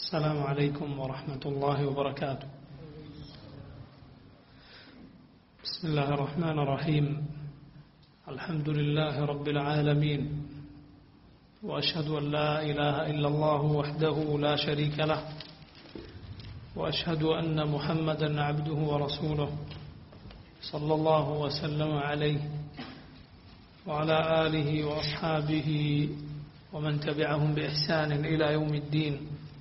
السلام عليكم ورحمة الله وبركاته بسم الله الرحمن الرحيم الحمد لله رب العالمين وأشهد أن لا إله إلا الله وحده لا شريك له وأشهد أن محمدا عبده ورسوله صلى الله وسلم عليه وعلى آله وأصحابه ومن تبعهم بإحسان إلى يوم الدين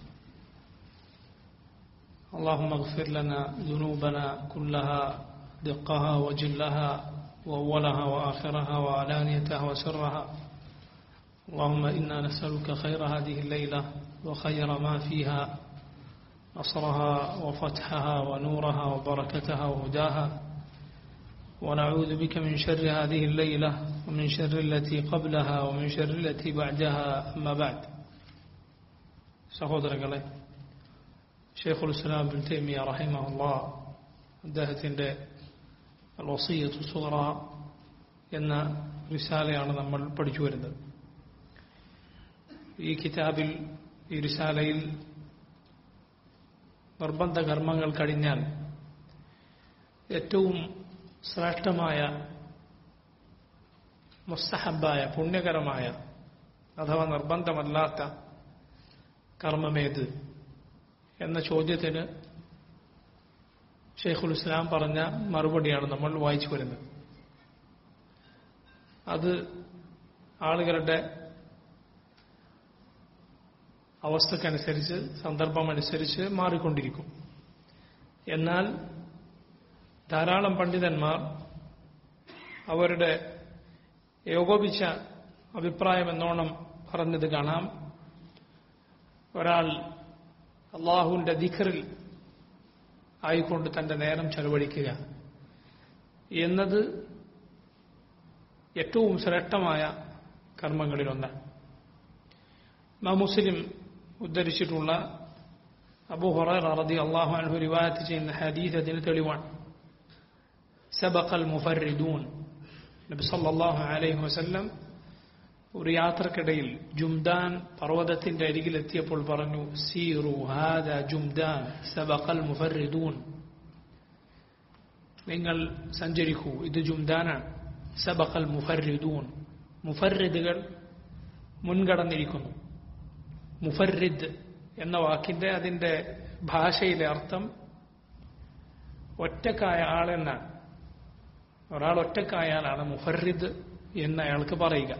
اللهم اغفر لنا ذنوبنا كلها دقها وجلها وأولها وآخرها وعلانيتها وسرها اللهم إنا نسألك خير هذه الليلة وخير ما فيها نصرها وفتحها ونورها وبركتها وهداها ونعوذ بك من شر هذه الليلة ومن شر التي قبلها ومن شر التي بعدها أما بعد സഹോദരങ്ങളെ ഷെയ്ഖുൽ ഇസ്ലാം ബിൻ തൈമിയ റഹിമഹുല്ല അദ്ദേഹത്തിൻ്റെ വസീയത്ത് സുറ എന്ന റിസാലയാണ് നമ്മൾ പഠിച്ചു വരുന്നത് ഈ കിതാബിൽ ഈ റിസാലയിൽ നിർബന്ധ കർമ്മങ്ങൾ കഴിഞ്ഞാൽ ഏറ്റവും ശ്രേഷ്ഠമായ മുസ്തഹബായ പുണ്യകരമായ അഥവാ നിർബന്ധമല്ലാത്ത കർമ്മമേത് എന്ന ചോദ്യത്തിന് ഷെയ്ഖുൽ ഇസ്ലാം പറഞ്ഞ മറുപടിയാണ് നമ്മൾ വായിച്ചു വരുന്നത് അത് ആളുകളുടെ അവസ്ഥക്കനുസരിച്ച് സന്ദർഭമനുസരിച്ച് മാറിക്കൊണ്ടിരിക്കും എന്നാൽ ധാരാളം പണ്ഡിതന്മാർ അവരുടെ ഏകോപിച്ച അഭിപ്രായം എന്നോണം പറഞ്ഞത് കാണാം ഒരാൾ അള്ളാഹുവിന്റെ ദിഖറിൽ ആയിക്കൊണ്ട് തന്റെ നേരം ചെലവഴിക്കുക എന്നത് ഏറ്റവും ശ്രേഷ്ഠമായ കർമ്മങ്ങളിലൊന്നാണ് മാ മുസ്ലിം ഉദ്ധരിച്ചിട്ടുള്ള അബു ഹുറൈറ റതി അള്ളാഹു അൻഹു റിവായത്ത് ചെയ്യുന്ന ഹദീസ് അതിന് തെളിവാണ് സബഖൽ മുഫറിദൂൻ നബി സല്ലല്ലാഹു അലൈഹി വസല്ലം ഒരു യാത്രക്കിടയിൽ ജുംദാൻ പർവ്വതത്തിന്റെ അരികിലെത്തിയപ്പോൾ പറഞ്ഞു സീറു ഹാദ ജുംദാൻ സബഖൽ മുഫറിദൂൻ നിങ്ങൾ സഞ്ചരിക്കൂ ഇത് ജുംദാനാണ് സബഖൽ മുഫറിദൂൻ മുഫറിദുകൾ മുൻകടന്നിരിക്കുന്നു മുഫറിദ് എന്ന വാക്കിന്റെ അതിന്റെ ഭാഷയിലെ അർത്ഥം ഒറ്റക്കായ ആളെന്നാണ് ഒരാൾ ഒറ്റക്കായാലാണ് മുഫറിദ് എന്ന് അയാൾക്ക് പറയുക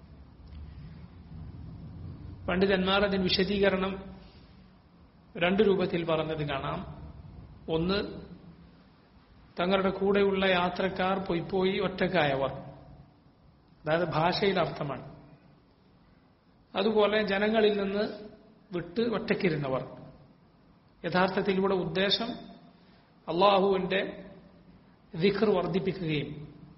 പണ്ഡിതന്മാർ അതിന് വിശദീകരണം രണ്ട് രൂപത്തിൽ പറഞ്ഞത് കാണാം ഒന്ന് തങ്ങളുടെ കൂടെയുള്ള യാത്രക്കാർ പോയി പോയി ഒറ്റക്കായവർ അതായത് ഭാഷയിൽ അർത്ഥമാണ് അതുപോലെ ജനങ്ങളിൽ നിന്ന് വിട്ട് ഒറ്റക്കിരുന്നവർ യഥാർത്ഥത്തിൽ ഇവിടെ ഉദ്ദേശം അള്ളാഹുവിന്റെ ദിഖർ വർദ്ധിപ്പിക്കുകയും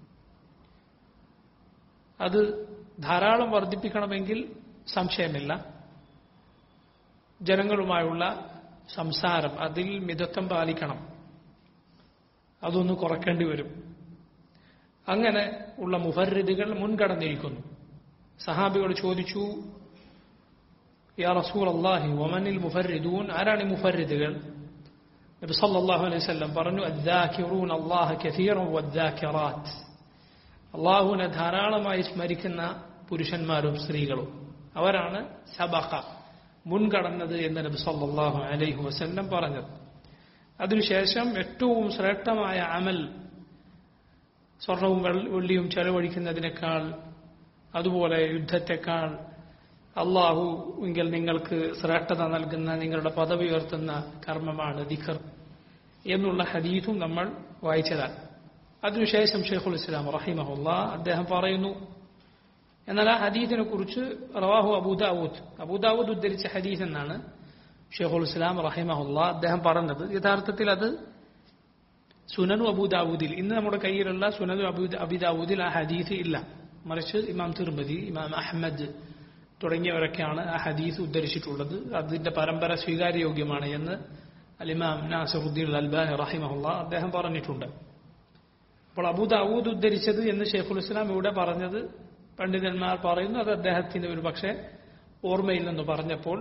അത് ധാരാളം വർദ്ധിപ്പിക്കണമെങ്കിൽ സംശയമില്ല ജനങ്ങളുമായുള്ള സംസാരം അതിൽ മിതത്വം പാലിക്കണം അതൊന്ന് കുറയ്ക്കേണ്ടി വരും അങ്ങനെ ഉള്ള മുഫറിദുകൾ മുൻകടന്നിരിക്കുന്നു സഹാബികൾ ചോദിച്ചു യാ റസൂൽ അള്ളാഹി ഒമനിൽ മുഫറിദൂൻ ആരാണ് ഈ മുഫറിദുകൾ നബി സല്ലല്ലാഹു അലൈഹി വസല്ലം പറഞ്ഞു അദ്ദാക്കിറൂൻ അല്ലാഹ കസീറൻ വദ്ദാക്കിറാത്ത് അള്ളാഹുവിനെ ധാരാളമായി സ്മരിക്കുന്ന പുരുഷന്മാരും സ്ത്രീകളും അവരാണ് സബഖ മുൻകടന്നത് എന്ന് നബി സല്ലല്ലാഹു അലൈഹി വസല്ലം പറഞ്ഞത് അതിനുശേഷം ഏറ്റവും ശ്രേഷ്ഠമായ അമൽ സ്വർണവും വെള്ളിയും ചെലവഴിക്കുന്നതിനേക്കാൾ അതുപോലെ യുദ്ധത്തെക്കാൾ അള്ളാഹു എങ്കിൽ നിങ്ങൾക്ക് ശ്രേഷ്ഠത നൽകുന്ന നിങ്ങളുടെ പദവി ഉയർത്തുന്ന കർമ്മമാണ് ദിഖർ എന്നുള്ള ഹദീസും നമ്മൾ വായിച്ചതാണ് അതിനുശേഷം ഷെയ്ഖുൽ ഇസ്ലാം റഹിമഹുല്ല അദ്ദേഹം പറയുന്നു എന്നാൽ ആ ഹദീസിനെ കുറിച്ച് റവാഹു അബൂദാവൂദ് അബൂദാവൂദ് ഉദ്ധരിച്ച ഹദീസ് എന്നാണ് ഷെയ്ഖുൽ ഇസ്ലാം റഹിമഹുല്ല അദ്ദേഹം പറഞ്ഞത് യഥാർത്ഥത്തിൽ അത് സുനനു അബൂദാവൂദിൽ ഇന്ന് നമ്മുടെ കയ്യിലുള്ള സുനനു അബിദാവൂദിൽ ആ ഹദീസ് ഇല്ല മറിച്ച് ഇമാം തിർമതി ഇമാം അഹമ്മദ് തുടങ്ങിയവരൊക്കെയാണ് ആ ഹദീസ് ഉദ്ധരിച്ചിട്ടുള്ളത് അതിന്റെ പരമ്പര സ്വീകാര്യയോഗ്യമാണ് എന്ന് അലിമാം നാസറുദ്ദീൻ അൽബാഹി റഹിമഹുല്ല അദ്ദേഹം പറഞ്ഞിട്ടുണ്ട് അപ്പോൾ അബൂദാവൂദ് ഉദ്ധരിച്ചത് എന്ന് ഷെയ്ഖുൽ ഇസ്ലാം ഇവിടെ പറഞ്ഞത് പണ്ഡിതന്മാർ പറയുന്നു അത് അദ്ദേഹത്തിന് ഒരു പക്ഷേ ഓർമ്മയിൽ നിന്ന് പറഞ്ഞപ്പോൾ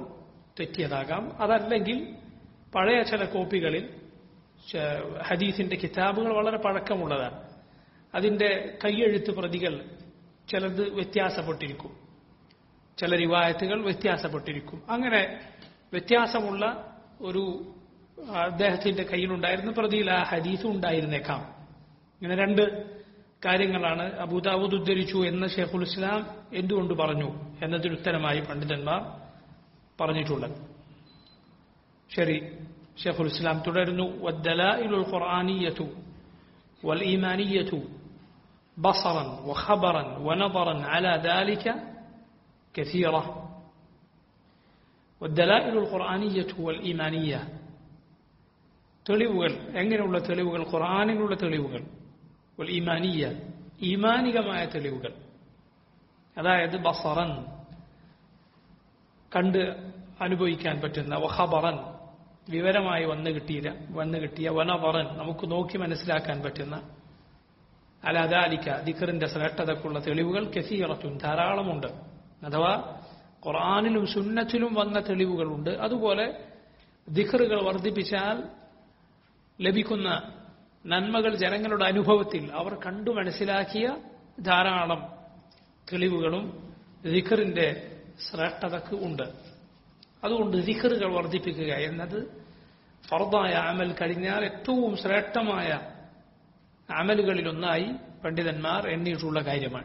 തെറ്റിയതാകാം അതല്ലെങ്കിൽ പഴയ ചില കോപ്പികളിൽ ച- ഹദീസിന്റെ കിതാബുകൾ വളരെ പഴക്കമുള്ളതാണ് അതിന്റെ കൈയെഴുത്ത് പ്രതികൾ ചിലത് വ്യത്യാസപ്പെട്ടിരിക്കും ചില റിവായത്തുകൾ വ്യത്യാസപ്പെട്ടിരിക്കും അങ്ങനെ വ്യത്യാസമുള്ള ഒരു അദ്ദേഹത്തിന്റെ കയ്യിലുണ്ടായിരുന്ന പ്രതിയിൽ ആ ഹദീസും ഉണ്ടായിരുന്നേക്കാം ഇങ്ങനെ രണ്ട് കാര്യങ്ങളാണ് അബൂദാവൂദ് ഉദ്ധരിച്ചു എന്ന് ഷെയ്ഖുൽ ഇസ്ലാം എന്തുകൊണ്ട് പറഞ്ഞു എന്നതിന് ഉത്തരമായി പണ്ഡിതന്മാർ പറഞ്ഞിട്ടുള്ളത് ശരി ഷെയ്ഖുൽ ഇസ്ലാം തുടരുന്നു والدلائل القرآنية والإيمانية بصرا وخبرا ونظرا على ذلك كثيرة والدلائل القرآنية والإيمانية തെളിവുകൾ എങ്ങനെയുള്ള തെളിവുകൾ ഖുർആാനിലുള്ള തെളിവുകൾ വൽ ഈമാനിയ ഈമാനികമായ തെളിവുകൾ അതായത് ബസറൻ കണ്ട് അനുഭവിക്കാൻ പറ്റുന്ന വഹബറൻ വിവരമായി വന്നു കിട്ടിയ വന്നു കിട്ടിയ വനവറൻ നമുക്ക് നോക്കി മനസ്സിലാക്കാൻ പറ്റുന്ന അലാദാലിക്ക ദിഖറിന്റെ ശ്രേഷ്ഠതക്കുള്ള തെളിവുകൾ കസീറത്തും ധാരാളമുണ്ട് അഥവാ ഖുർആാനിലും സുന്നത്തിലും വന്ന തെളിവുകളുണ്ട് അതുപോലെ ദിഖറുകൾ വർദ്ധിപ്പിച്ചാൽ ലഭിക്കുന്ന നന്മകൾ ജനങ്ങളുടെ അനുഭവത്തിൽ അവർ കണ്ടു മനസ്സിലാക്കിയ ധാരാളം തെളിവുകളും ദിഖറിന്റെ ശ്രേഷ്ഠതക്ക് ഉണ്ട് അതുകൊണ്ട് ദിഖറുകൾ വർദ്ധിപ്പിക്കുക എന്നത് ഫർദായ അമൽ കഴിഞ്ഞാൽ ഏറ്റവും ശ്രേഷ്ഠമായ അമലുകളിലൊന്നായി പണ്ഡിതന്മാർ എണ്ണിയിട്ടുള്ള കാര്യമാണ്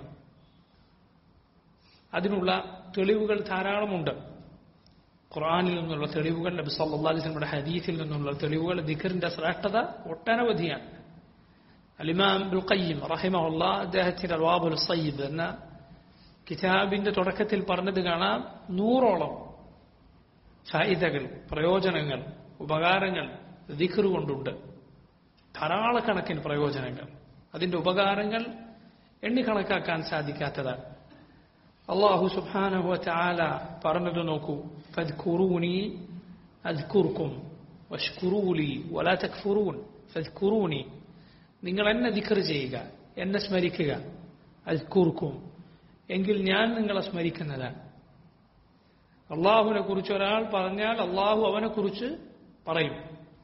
അതിനുള്ള തെളിവുകൾ ധാരാളമുണ്ട് ഖുർആാനിൽ നിന്നുള്ള തെളിവുകൾ നബി സല്ലല്ലാഹു അലൈഹി വസല്ലമയുടെ ഹദീസിൽ നിന്നുള്ള തെളിവുകൾ ദിഖറിന്റെ ശ്രേഷ്ഠത ഒട്ടനവധിയാണ് അലിമാം ബുൽ ഖയ്യിം റഹിമഹുല്ല അദ്ദേഹത്തിന്റെ അൽവാബുൽ സയ്യിബ് എന്ന കിതാബിന്റെ തുടക്കത്തിൽ പറഞ്ഞത് കാണാം നൂറോളം ഫായിദകൾ പ്രയോജനങ്ങൾ ഉപകാരങ്ങൾ ദിഖർ കൊണ്ടുണ്ട് ധാരാളക്കണക്കിന് പ്രയോജനങ്ങൾ അതിന്റെ ഉപകാരങ്ങൾ എണ്ണിക്കണക്കാക്കാൻ സാധിക്കാത്തതാണ് അള്ളാഹു സുബ്ഹാനഹു വതആല പറഞ്ഞത് നോക്കൂ ഫദ്കുറൂനി അദ്കുർക്കും വഷ്കുറൂലി വലാ തക്ഫുറൂൻ ഫദ്കുറൂനി നിങ്ങൾ എന്നെ ദിക്ർ ചെയ്യുക എന്നെ സ്മരിക്കുക അദ്കുർക്കും എങ്കിൽ ഞാൻ നിങ്ങളെ സ്മരിക്കുന്നതാണ് അള്ളാഹുവിനെ കുറിച്ച് ഒരാൾ പറഞ്ഞാൽ അള്ളാഹു അവനെ കുറിച്ച് പറയും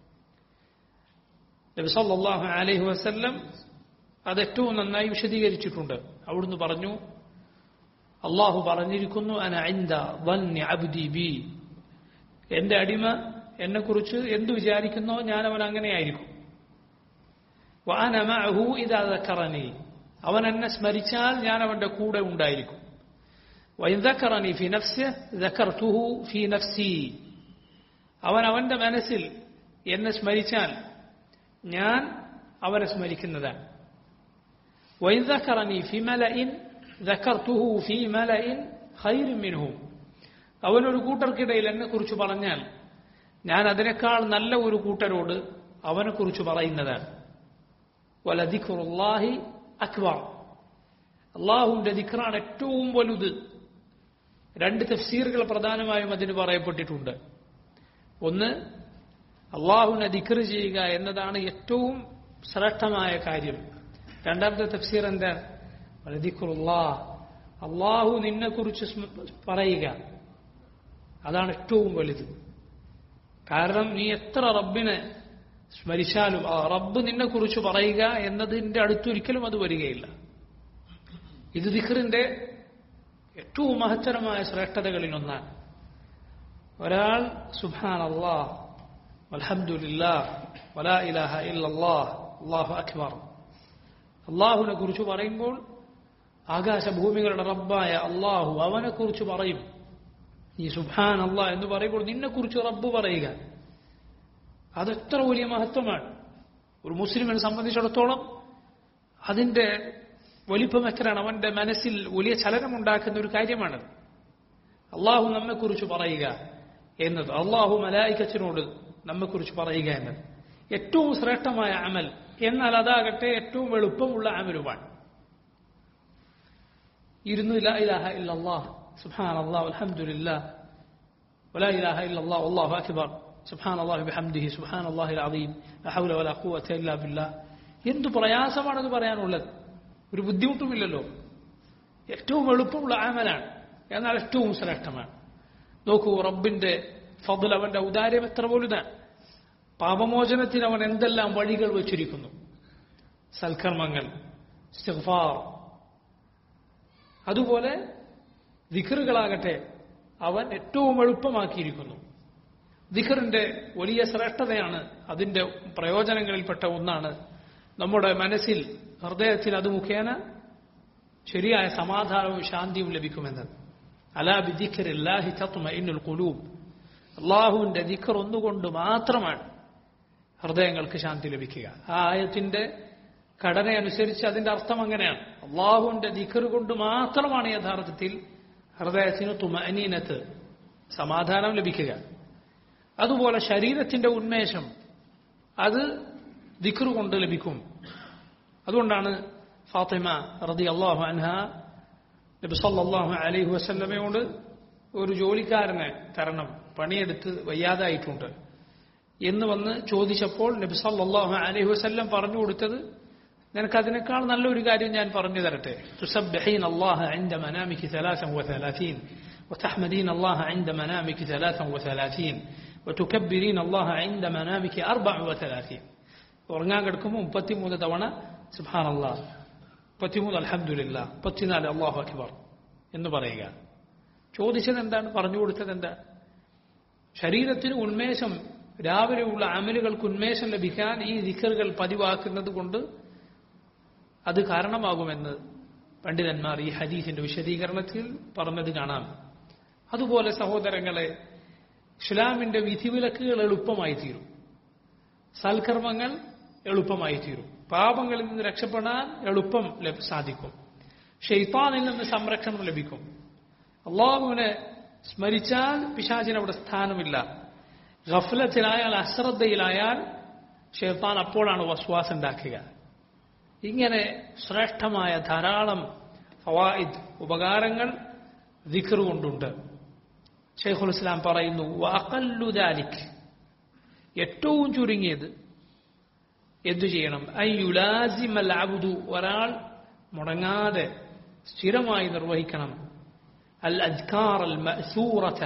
നബി സല്ലല്ലാഹു അലൈഹി വസല്ലം അത് ഏറ്റവും നന്നായി വിശദീകരിച്ചിട്ടുണ്ട് അവിടുന്ന് പറഞ്ഞു അള്ളാഹു പറഞ്ഞിരിക്കുന്നു അന ഐന്ദ വന്യ അബ്ദി ബി എന്റെ അടിമ എന്നെക്കുറിച്ച് എന്തു വിചാരിക്കുന്നോ ഞാൻ അവൻ അങ്ങനെയായിരിക്കും വാന മഅഹു ഇദാ ദക്കറനി അവൻ എന്നെ സ്മരിച്ചാൽ ഞാൻ അവന്റെ കൂടെ ഉണ്ടായിരിക്കും വൈൻ ദക്കറനി ഫി നഫ്സി ദക്കർതുഹു ഫി നഫ്സി അവൻ അവന്റെ മനസ്സിൽ എന്നെ സ്മരിച്ചാൽ ഞാൻ അവനെ സ്മരിക്കുന്നതാണ് വൈൻ ദക്കറനി ഫി മലഇൻ ذكرته في ملأ خير منه അവനൊരു കൂട്ടർക്കിടയിൽ എന്നെ കുറിച്ച് പറഞ്ഞാൽ ഞാൻ അതിനേക്കാൾ നല്ല ഒരു കൂട്ടരോട് അവനെ കുറിച്ച് പറയുന്നതാണ് വലദിഖുറുല്ലാഹി അക്ബർ അള്ളാഹുവിന്റെ ദിഖറാണ് ഏറ്റവും വലുത് രണ്ട് തഫ്സീറുകൾ പ്രധാനമായും അതിന് പറയപ്പെട്ടിട്ടുണ്ട് ഒന്ന് അള്ളാഹുവിനെ ദിഖർ ചെയ്യുക എന്നതാണ് ഏറ്റവും ശ്രേഷ്ഠമായ കാര്യം രണ്ടാമത്തെ തഫ്സീർ എന്താ അള്ളാഹു നിന്നെ കുറിച്ച് പറയുക അതാണ് ഏറ്റവും വലുത് കാരണം നീ എത്ര റബ്ബിനെ സ്മരിച്ചാലും ആ റബ്ബ് നിന്നെ കുറിച്ച് പറയുക എന്നതിന്റെ അടുത്തൊരിക്കലും അത് വരികയില്ല ഇത് ദിഖറിന്റെ ഏറ്റവും മഹത്തരമായ ശ്രേഷ്ഠതകളിൽ ഒന്നാണ് ഒരാൾ സുബാൻ അള്ളാഹ് അലഹമുല്ലാ വലാ ഇലാഹ ഇല്ലല്ലാഹ് അള്ളാഹു അക്ബർ അള്ളാഹുവിനെ കുറിച്ച് പറയുമ്പോൾ ആകാശഭൂമികളുടെ റബ്ബായ അള്ളാഹു അവനെ കുറിച്ച് പറയും ഈ സുബാൻ അള്ളാഹ് എന്ന് പറയുമ്പോൾ നിന്നെക്കുറിച്ച് റബ്ബ് പറയുക അതെത്ര വലിയ മഹത്വമാണ് ഒരു മുസ്ലിമിനെ സംബന്ധിച്ചിടത്തോളം അതിന്റെ വലിപ്പം എത്രയാണ് അവന്റെ മനസ്സിൽ വലിയ ചലനമുണ്ടാക്കുന്ന ഒരു കാര്യമാണത് അള്ളാഹു നമ്മെക്കുറിച്ച് പറയുക എന്നത് അള്ളാഹു മലായിക്കച്ചിനോട് നമ്മെക്കുറിച്ച് പറയുക എന്നത് ഏറ്റവും ശ്രേഷ്ഠമായ അമൽ എന്നാൽ അതാകട്ടെ ഏറ്റവും എളുപ്പമുള്ള അമലുമാണ് ഇരുന്നു ലാ ഇലാഹ ഇല്ലല്ലാഹ് സുബ്ഹാൻ അല്ലാഹ് അൽഹംദുലില്ലാ വലാ ഇലാഹ ഇല്ലല്ലാഹ് വല്ലാഹു അക്ബർ സുബ്ഹാൻ അല്ലാഹി ബിഹംദിഹി സുബ്ഹാൻ അല്ലാഹിൽ അദീം ലാ ഹൗല വലാ ഖുവത ഇല്ലാ ബില്ലാഹ് എന്ത് പ്രയാസമാണത് പറയാനുള്ളത് ഒരു ബുദ്ധിമുട്ടുമില്ലല്ലോ ഏറ്റവും എളുപ്പമുള്ള അമലാണ് എന്നാൽ ഏറ്റവും ശ്രേഷ്ഠമാണ് നോക്കൂ റബ്ബിന്റെ ഫضൽ അവന്റെ ഔദാര്യം എത്ര വലുതാണ് പാപമോചനത്തിന് അവൻ എന്തെല്ലാം വഴികൾ വച്ചിരിക്കുന്നു സൽക്കർമ്മങ്ങൾ ഇസ്തിഗ്ഫാർ അതുപോലെ ദിഖറുകളാകട്ടെ അവൻ ഏറ്റവും എളുപ്പമാക്കിയിരിക്കുന്നു ദിഖറിന്റെ വലിയ ശ്രേഷ്ഠതയാണ് അതിന്റെ പ്രയോജനങ്ങളിൽപ്പെട്ട ഒന്നാണ് നമ്മുടെ മനസ്സിൽ ഹൃദയത്തിൽ അത് മുഖേന ശരിയായ സമാധാനവും ശാന്തിയും ലഭിക്കുമെന്നത് അലാ ബിദിഖറില്ലാഹി തത്മഇന്നുൽ ഖുലൂബ് അള്ളാഹുവിന്റെ ദിഖർ ഒന്നുകൊണ്ട് മാത്രമാണ് ഹൃദയങ്ങൾക്ക് ശാന്തി ലഭിക്കുക ആ ആയത്തിന്റെ ഘടനയനുസരിച്ച് അതിന്റെ അർത്ഥം അങ്ങനെയാണ് അള്ളാഹുവിന്റെ ദിഖർ കൊണ്ട് മാത്രമാണ് യഥാർത്ഥത്തിൽ ഹൃദയത്തിന് തുമനീനത്ത് സമാധാനം ലഭിക്കുക അതുപോലെ ശരീരത്തിന്റെ ഉന്മേഷം അത് ദിഖർ കൊണ്ട് ലഭിക്കും അതുകൊണ്ടാണ് ഫാത്തിമ റതി അള്ളാഹു അൻഹ നബി സല്ലല്ലാഹു അലൈഹി വസല്ലമയോട് ഒരു ജോലിക്കാരനെ തരണം പണിയെടുത്ത് വയ്യാതായിട്ടുണ്ട് എന്ന് വന്ന് ചോദിച്ചപ്പോൾ നബി സല്ലല്ലാഹു അലൈഹി വസല്ലം പറഞ്ഞു കൊടുത്തത് നിനക്ക് അതിനേക്കാൾ നല്ലൊരു കാര്യം ഞാൻ പറഞ്ഞു തരട്ടെ തുസബ്ബഹീൻ അല്ലാഹ عند منامك 33 وتحمدين الله عند منامك 33 وتكبرين الله عند منامك 34 ഉറങ്ങാൻ കിടക്കുമ്പോൾ മുപ്പത്തിമൂന്ന് തവണ സുബ്ഹാൻ അല്ലാഹ് മുപ്പത്തിമൂന്ന് അൽഹംദുലില്ല മുപ്പത്തിനാല് അള്ളാഹു അക്ബർ എന്ന് പറയുക ചോദിച്ചത് എന്താണ് പറഞ്ഞു കൊടുത്തത് എന്താ ശരീരത്തിന് ഉന്മേഷം രാവിലെയുള്ള അമലുകൾക്ക് ഉന്മേഷം ലഭിക്കാൻ ഈ ദിക്കറുകൾ പതിവാക്കുന്നത് കൊണ്ട് അത് കാരണമാകുമെന്ന് പണ്ഡിതന്മാർ ഈ ഹദീസിന്റെ വിശദീകരണത്തിൽ പറഞ്ഞത് കാണാം അതുപോലെ സഹോദരങ്ങളെ ഇസ്ലാമിന്റെ വിധിവിലക്കുകൾ എളുപ്പമായി തീരും സൽക്കർമ്മങ്ങൾ എളുപ്പമായി തീരും പാപങ്ങളിൽ നിന്ന് രക്ഷപ്പെടാൻ എളുപ്പം ലഭ- സാധിക്കും ഷെയ്ത്താനിൽ നിന്ന് സംരക്ഷണം ലഭിക്കും അള്ളാഹുവിനെ സ്മരിച്ചാൽ പിശാചിന് അവിടെ സ്ഥാനമില്ല ഗഫലത്തിലായാൽ അശ്രദ്ധയിലായാൽ ഷെയ്ത്താൻ അപ്പോഴാണ് വസ്വാസം ഉണ്ടാക്കുക ഇങ്ങനെ ശ്രേഷ്ഠമായ ധാരാളം ഫവായിദ് ഉപകാരങ്ങൾ ദിഖർ കൊണ്ടുണ്ട് ഷെയ്ഖുൽ ഇസ്ലാം പറയുന്നു വഅഖല്ലു ദാലിക് ഏറ്റവും ചുരുങ്ങിയത് എന്തു ചെയ്യണം അയ്യുലാസിമൽ അബ്ദു ഒരാൾ മുടങ്ങാതെ സ്ഥിരമായി നിർവഹിക്കണം അൽ അദ്കാർ അൽ മഅ്സൂറത